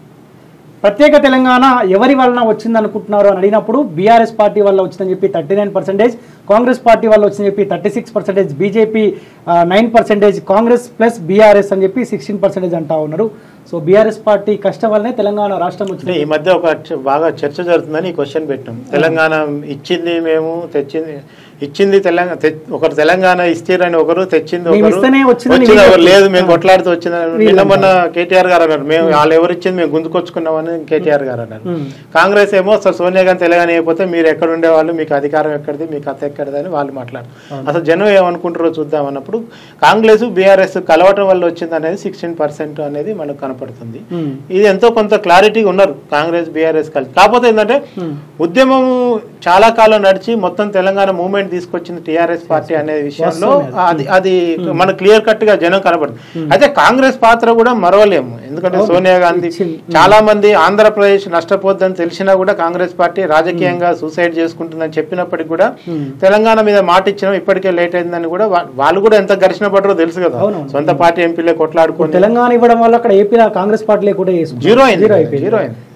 ప్రత్యేక తెలంగాణ ఎవరి వలన వచ్చింది అనుకుంటున్నారు అని అడిగినప్పుడు బీఆర్ఎస్ పార్టీ వల్ల వచ్చిందని చెప్పి thirty nine percentage Congress party వల్ల వచ్చిందని చెప్పి thirty six percentage BJP nine percentage Congress plus BRS అని చెప్పి సిక్స్టీన్ పర్సెంటేజ్ అంటా ఉన్నారు సో బీఆర్ఎస్ పార్టీ కష్టం వల్లనే తెలంగాణ రాష్ట్రం అంటే వచ్చింది ఈ మధ్య ఒక చ- బాగా చర్చ జరుగుతుందని ఈ క్వశ్చన్ పెట్టాం తెలంగాణ ఇచ్చింది మేము తెచ్చింది ఇచ్చింది తెలంగాణ తె- ఒకరు తెలంగాణ ఇస్తారని ఒకరు తెచ్చింది మేము ఒకరు ఇస్తేనే వచ్చిందని వచ్చింది వీళ్ళు ఎవరు లేదు చెప్తున్నారు. మేము కొట్లాడుతూ వచ్చిందని నిన్న వీళ్ళంతా. మొన్న కేటీఆర్ గారు అన్నారు మేము వాళ్ళు ఎవరు ఇచ్చింది మేము గుంజుకొచ్చుకున్నామని కేటీఆర్ గారు అన్నారు ఉమ్. కాంగ్రెస్ ఏమో అసలు సోనియా గాంధీ తెలంగాణ అయిపోతే మీరు ఎక్కడ ఉండేవాళ్ళు మీకు అధికారం ఎక్కడిది మీ కథ ఎక్కడిది అని వాళ్ళు మాట్లాడారు అసలు జనం ఏమనుకుంటారో చూద్దాం అన్నప్పుడు కాంగ్రెస్ బీఆర్ఎస్ కలవటం వల్ల వచ్చింది అనేది సిక్స్టీన్ పర్సెంట్ అనేది మనకు కనపడుతుంది ఉమ్. ఇది ఎంతో కొంత క్లారిటీ ఉన్నారు కాంగ్రెస్ బీఆర్ఎస్ కలిసి కాకపోతే ఏంటంటే ఉమ్. ఉద్యమం చాలా కాలం నడిచి మొత్తం తెలంగాణ మూవ్మెంట్ తీసుకొచ్చింది టీఆర్ఎస్ పార్టీ అనే విషయంలో వాస్తవమే అది అది మన క్లియర్ కట్ గా జనం కనపడుతుంది అయితే కాంగ్రెస్ పాత్ర కూడా మరవలేము ఎందుకంటే అవును. సోనియా గాంధీ ఇచ్చింది. చాలా మంది ఆంధ్రప్రదేశ్ నష్టపోద్దని తెలిసినా కూడా కాంగ్రెస్ పార్టీ రాజకీయంగా సూసైడ్ చేసుకుంటుందని చెప్పినప్పటికీ కూడా ఉమ్. తెలంగాణ మీద మాట ఇచ్చినాం ఇప్పటికే లేట్ అయిందని కూడా వా- వాళ్ళు కూడా ఎంత ఘర్షణ పడరో తెలుసు కదా అవునవును. సొంత పార్టీ ఎంపీలే కొట్లాడుకొని తెలంగాణ ఇవ్వడం వల్ల అక్కడ ఏపీ కాంగ్రెస్ పార్టీ లేకుండా చేసుకుంది. జీరో అయింది జీరో కదా, అయిపోయింది జీరో అయింది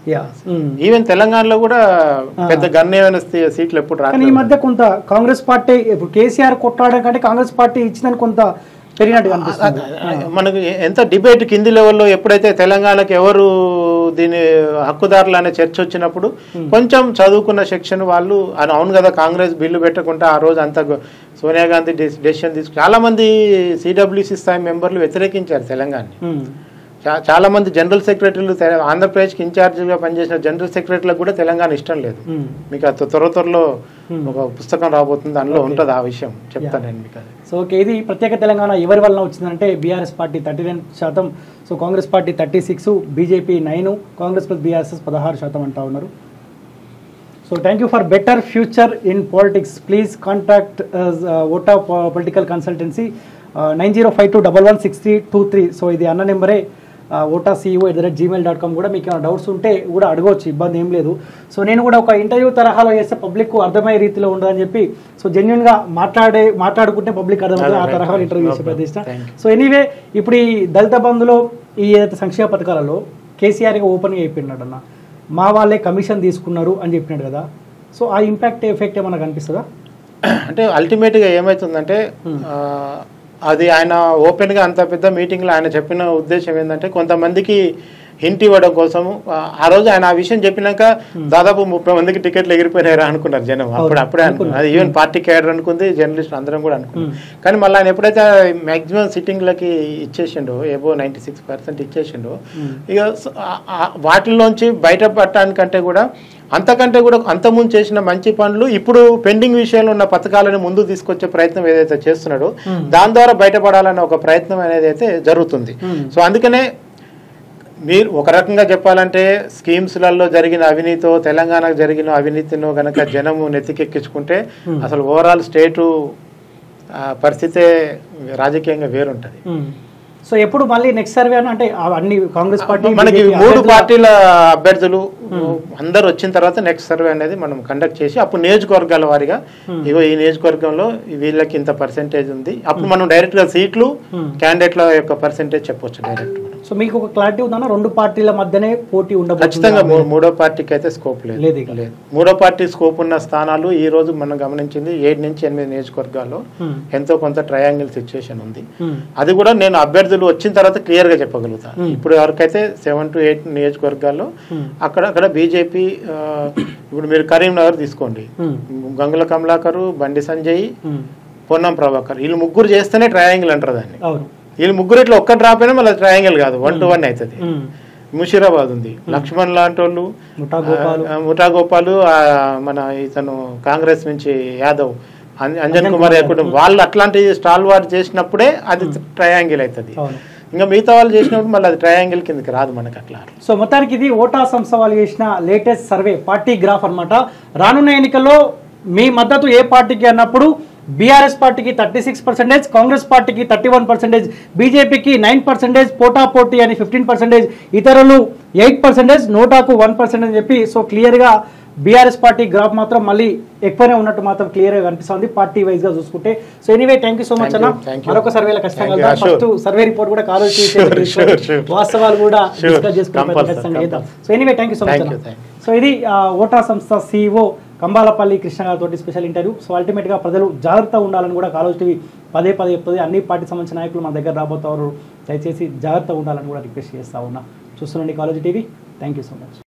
యా ఈవెన్ తెలంగాణలో కూడా పెద్ద గణనీయమైన సీ- సీట్లు ఎప్పుడు కానీ ఈ రాలేదు మధ్య కొంత కాంగ్రెస్ పార్టీ ఇప్పుడు కేసీఆర్ కొట్లాడడం కంటే కాంగ్రెస్ పార్టీ ఇచ్చిందని కొంత పెరిగినట్టు కనిపిస్తుంది మనకు ఎంత డిబేట్ కింది లెవెల్లో ఎప్పుడైతే తెలంగాణకి ఎవరు దీని హక్కుదారులు అనే చర్చ వచ్చినప్పుడు కొంచెం చదువుకున్న సెక్షన్ వాళ్ళు అని అవును కదా కాంగ్రెస్ బిల్లు పెట్టకుండా ఆ రోజు అంత గొ- సోనియా గాంధీ డెసిషన్ తీసుకు చాలా మంది సిడబ్ల్యూసి స్థాయి మెంబర్లు వ్యతిరేకించారు తెలంగాణని ఉమ్. చా- చాలా మంది జనరల్ సెక్రటరీలు తె- ఆంధ్రప్రదేశ్కి ఇన్ఛార్జిగా పనిచేసిన జనరల్ సెక్రటరీలకు కూడా తెలంగాణ ఇష్టం లేదు ఉమ్. మీకు అది త్వర త్వరలో ఒక పుస్తకం రాబోతుంది దానిలో ఉంటుంది ఆ విషయం చెప్తాను నేను మీకు అది సో ఓకే ఇది ప్రత్యేక తెలంగాణ ఎవరి వలన వచ్చిందంటే బీఆర్ఎస్ పార్టీ థర్టీ నైన్ శాతం so Congress party thirty six BJP nine Congress plus BRS పదహారు శాతం అంటా ఉన్నారు so thank you for better future in politics please contact ఓటా political consultancy nine zero five two double one six three two three so ఇది అన్న నెంబరే ఓటా CEO at the rate gmail dot com కూడా మీకు ఏమైనా డౌట్స్ ఉంటే కూడా అడగవచ్చు ఇబ్బంది ఏం లేదు సో నేను కూడా ఒక ఇంటర్వ్యూ తరహాలో చేస్తే పబ్లిక్ అర్థమయ్యే రీతిలో ఉండదని చెప్పి సో జెన్యున్గా మాట్లాడే మాట్లాడుకుంటే పబ్లిక్ అర్థమవుతుంది ఆ తరహాలో ఇంటర్వ్యూ చేసే ప్రయత్నిస్తాను Thank సో ఎనీవే ఇప్పుడు ఈ దళిత బంధులో ఈ ఏదైతే సంక్షేమ పథకాలలో కేసీఆర్ ఓపెన్గా చెప్పినాడు అన్న మా వాళ్ళే కమిషన్ తీసుకున్నారు అని చెప్పినాడు కదా సో ఆ ఇంపాక్ట్ ఎఫెక్ట్ ఏమైనా కనిపిస్తుందా అంటే అల్టిమేట్గా ఏమవుతుందంటే ఆ, అది ఆయన ఓపెన్గా అంత పెద్ద మీటింగ్లో ఆయన చెప్పిన ఉద్దేశం ఏంటంటే కొంతమందికి హింట్ ఇవ్వడం కోసము ఆ, ఆ రోజు ఆయన ఆ విషయం చెప్పినాక దాదాపు ముప్పై మందికి టికెట్లు ఎగిరిపోయినారా అనుకున్నారు జనం అప్పుడు అప్పుడే అనుకున్నారు అది ఈవెన్ పార్టీ క్యాడర్ అనుకుంది జర్నలిస్ట్ అందరం కూడా అనుకున్నారు కానీ మళ్ళీ ఆయన ఎప్పుడైతే మ్యాక్సిమం సిట్టింగ్లకి ఇచ్చేసిండో ఏవో నైంటీ సిక్స్ పర్సెంట్ ఇచ్చేసిండో ఇక స- ఆ- ఆ- వాటిల్లోంచి బయటపడటానికంటే కూడా అంతకంటే కూడా అంతకుముందు చేసిన మంచి పనులు ఇప్పుడు పెండింగ్ విషయంలో ఉన్న పథకాలను ముందు తీసుకొచ్చే ప్రయత్నం ఏదైతే చేస్తున్నాడో దాని ద్వారా బయటపడాలన్న ఒక ప్రయత్నం అనేది అయితే జరుగుతుంది సో అందుకనే మీరు ఒక రకంగా చెప్పాలంటే స్కీమ్స్లలో జరిగిన అవినీతితో తెలంగాణకు జరిగిన అవినీతినో గనక జనము నెత్తికెక్కించుకుంటే అసలు ఓవరాల్ స్టేటు ఆ, పరిస్థితే రాజకీయంగా వేరుంటది సో ఎప్పుడు మళ్ళీ నెక్స్ట్ సర్వే అని అంటే ఆ అన్ని కాంగ్రెస్ పార్టీ మనకి BJP మూడు అభ్యర్థుల- పార్టీల అభ్యర్థులు అందరు వచ్చిన తర్వాత నెక్స్ట్ సర్వే అనేది మనం కండక్ట్ చేసి అప్పుడు నియోజకవర్గాల వారిగా ఇగో ఈ నియోజకవర్గంలో వీళ్ళకి ఇంత పర్సెంటేజ్ ఉంది అప్పుడు మనం డైరెక్ట్ గా సీట్లు క్యాండిడేట్ల యొక్క పర్సెంటేజ్ చెప్పొచ్చు డైరెక్ట్ మనం సో మీకు ఒక క్లారిటీ ఉందన్న రెండు పార్టీల మధ్యనే పోటీ ఉండబోతుంది ఖచ్చితంగా మూ- మూడో పార్టీకి అయితే స్కోప్ లేదు లేదు ఇక. లేదు మూడో పార్టీ స్కోప్ ఉన్న స్థానాలు ఈ రోజు మనం గమనించింది ఏడు నుంచి ఎనిమిది నియోజకవర్గాల్లో Hmm. ఎంతో కొంత ట్రయాంగిల్ సిచ్యుయేషన్ ఉంది Hmm. అది కూడా నేను అభ్యర్థులు వచ్చిన తర్వాత క్లియర్ గా చెప్పగలుగుతాను ఇప్పుడు ఎవరికైతే సెవెన్ టు ఎయిట్ నియోజకవర్గాల్లో Hmm. అక్కడ అక్కడ బీజేపీ ఇప్పుడు మీరు కరీంనగర్ తీసుకోండి Hmm. గంగుల కమలాకరు బండి సంజయ్ Hmm. పొన్నం ప్రభాకర్ వీళ్ళు ముగ్గురు చేస్తేనే ట్రయాంగిల్ అంటారు దాన్ని అవును వీళ్ళు ముగ్గురు ఇట్లా ఒక్క డ్రాప్ అయినా మళ్ళీ ట్రయాంగిల్ కాదు వన్ టు వన్ అవుతుంది Hmm. ముషీరాబాద్ ఉంది లక్ష్మణ్ లాంటి వాళ్ళు ముఠా గోపాల్ ఆ, ముఠా గోపాలు ఆ, మన ఇతను కాంగ్రెస్ నుంచి యాదవ్ అం- అంజన్ కుమార్ యాదవ్ వాళ్ళు అట్లాంటి స్టాల్ వార్ చేసినప్పుడే అది ట్రయాంగిల్ అవుతుంది అవును ఇంకా మిగతా వాళ్ళు చేసినప్పుడు మళ్ళీ అది ట్రయాంగిల్ కిందకి రాదు మనకి అట్లా సో మొత్తానికి ఇది ఓటా సంస్థ వాళ్ళు చేసిన లేటెస్ట్ సర్వే పార్టీ గ్రాఫ్ అన్నమాట రానున్న ఎన్నికల్లో మీ మద్దతు ఏ పార్టీకి అన్నప్పుడు బీఆర్ఎస్ పార్టీకి థర్టీ సిక్స్ పర్సెంటేజ్ కాంగ్రెస్ పార్టీకి థర్టీ వన్ పర్సెంటేజ్ బీజేపీకి నైన్ పర్సెంటేజ్ పోటా పోటీ అని ఫిఫ్టీన్ పర్సెంటేజ్ ఇతరులు ఎయిట్ పర్సెంటేజ్ నోటాకు వన్ పర్సెంట్ అని చెప్పి సో క్లియర్గా బీఆర్ఎస్ పార్టీ గ్రాఫ్ మాత్రం మళ్ళీ ఎక్కువనే ఉన్నట్టు మాత్రం క్లియర్గా కనిపిస్తుంది పార్టీ వైజ్ గా చూసుకుంటే so anyway thank you so much Thank అన్న you, thank you. మరొక సర్వేలో ఖచ్చితంగా Thank you, వెళ్దాం. sure. ఫస్ట్ సర్వే రిపోర్ట్ కూడా కాలేజ్ Sure, sure, sure. వాస్తవాలు కూడా Sure. డిస్కస్ చేసుకునే ప్రయత్నం Compulsory, ఖచ్చితంగా చేద్దాం compulsory. So anyway thank you so much Thank you, thank so ఇది ఆ, ఓటా సంస్థ సిఇఓ కంబాలపల్లి కృష్ణ గారితో స్పెషల్ ఇంటర్వ్యూ సో అల్టిమేట్ గా ప్రజలు జాగ్రత్త ఉండాలని కూడా కాలేజ్ టీవీ పదే పదే చెప్తుంది అన్ని పార్టీ సంబంధించిన నాయకులు మన దగ్గర రాబోతారు దయచేసి జాగ్రత్త ఉండాలని కూడా రిక్వెస్ట్ చేస్తా ఉన్నా చూస్తుండండి college TV thank you so much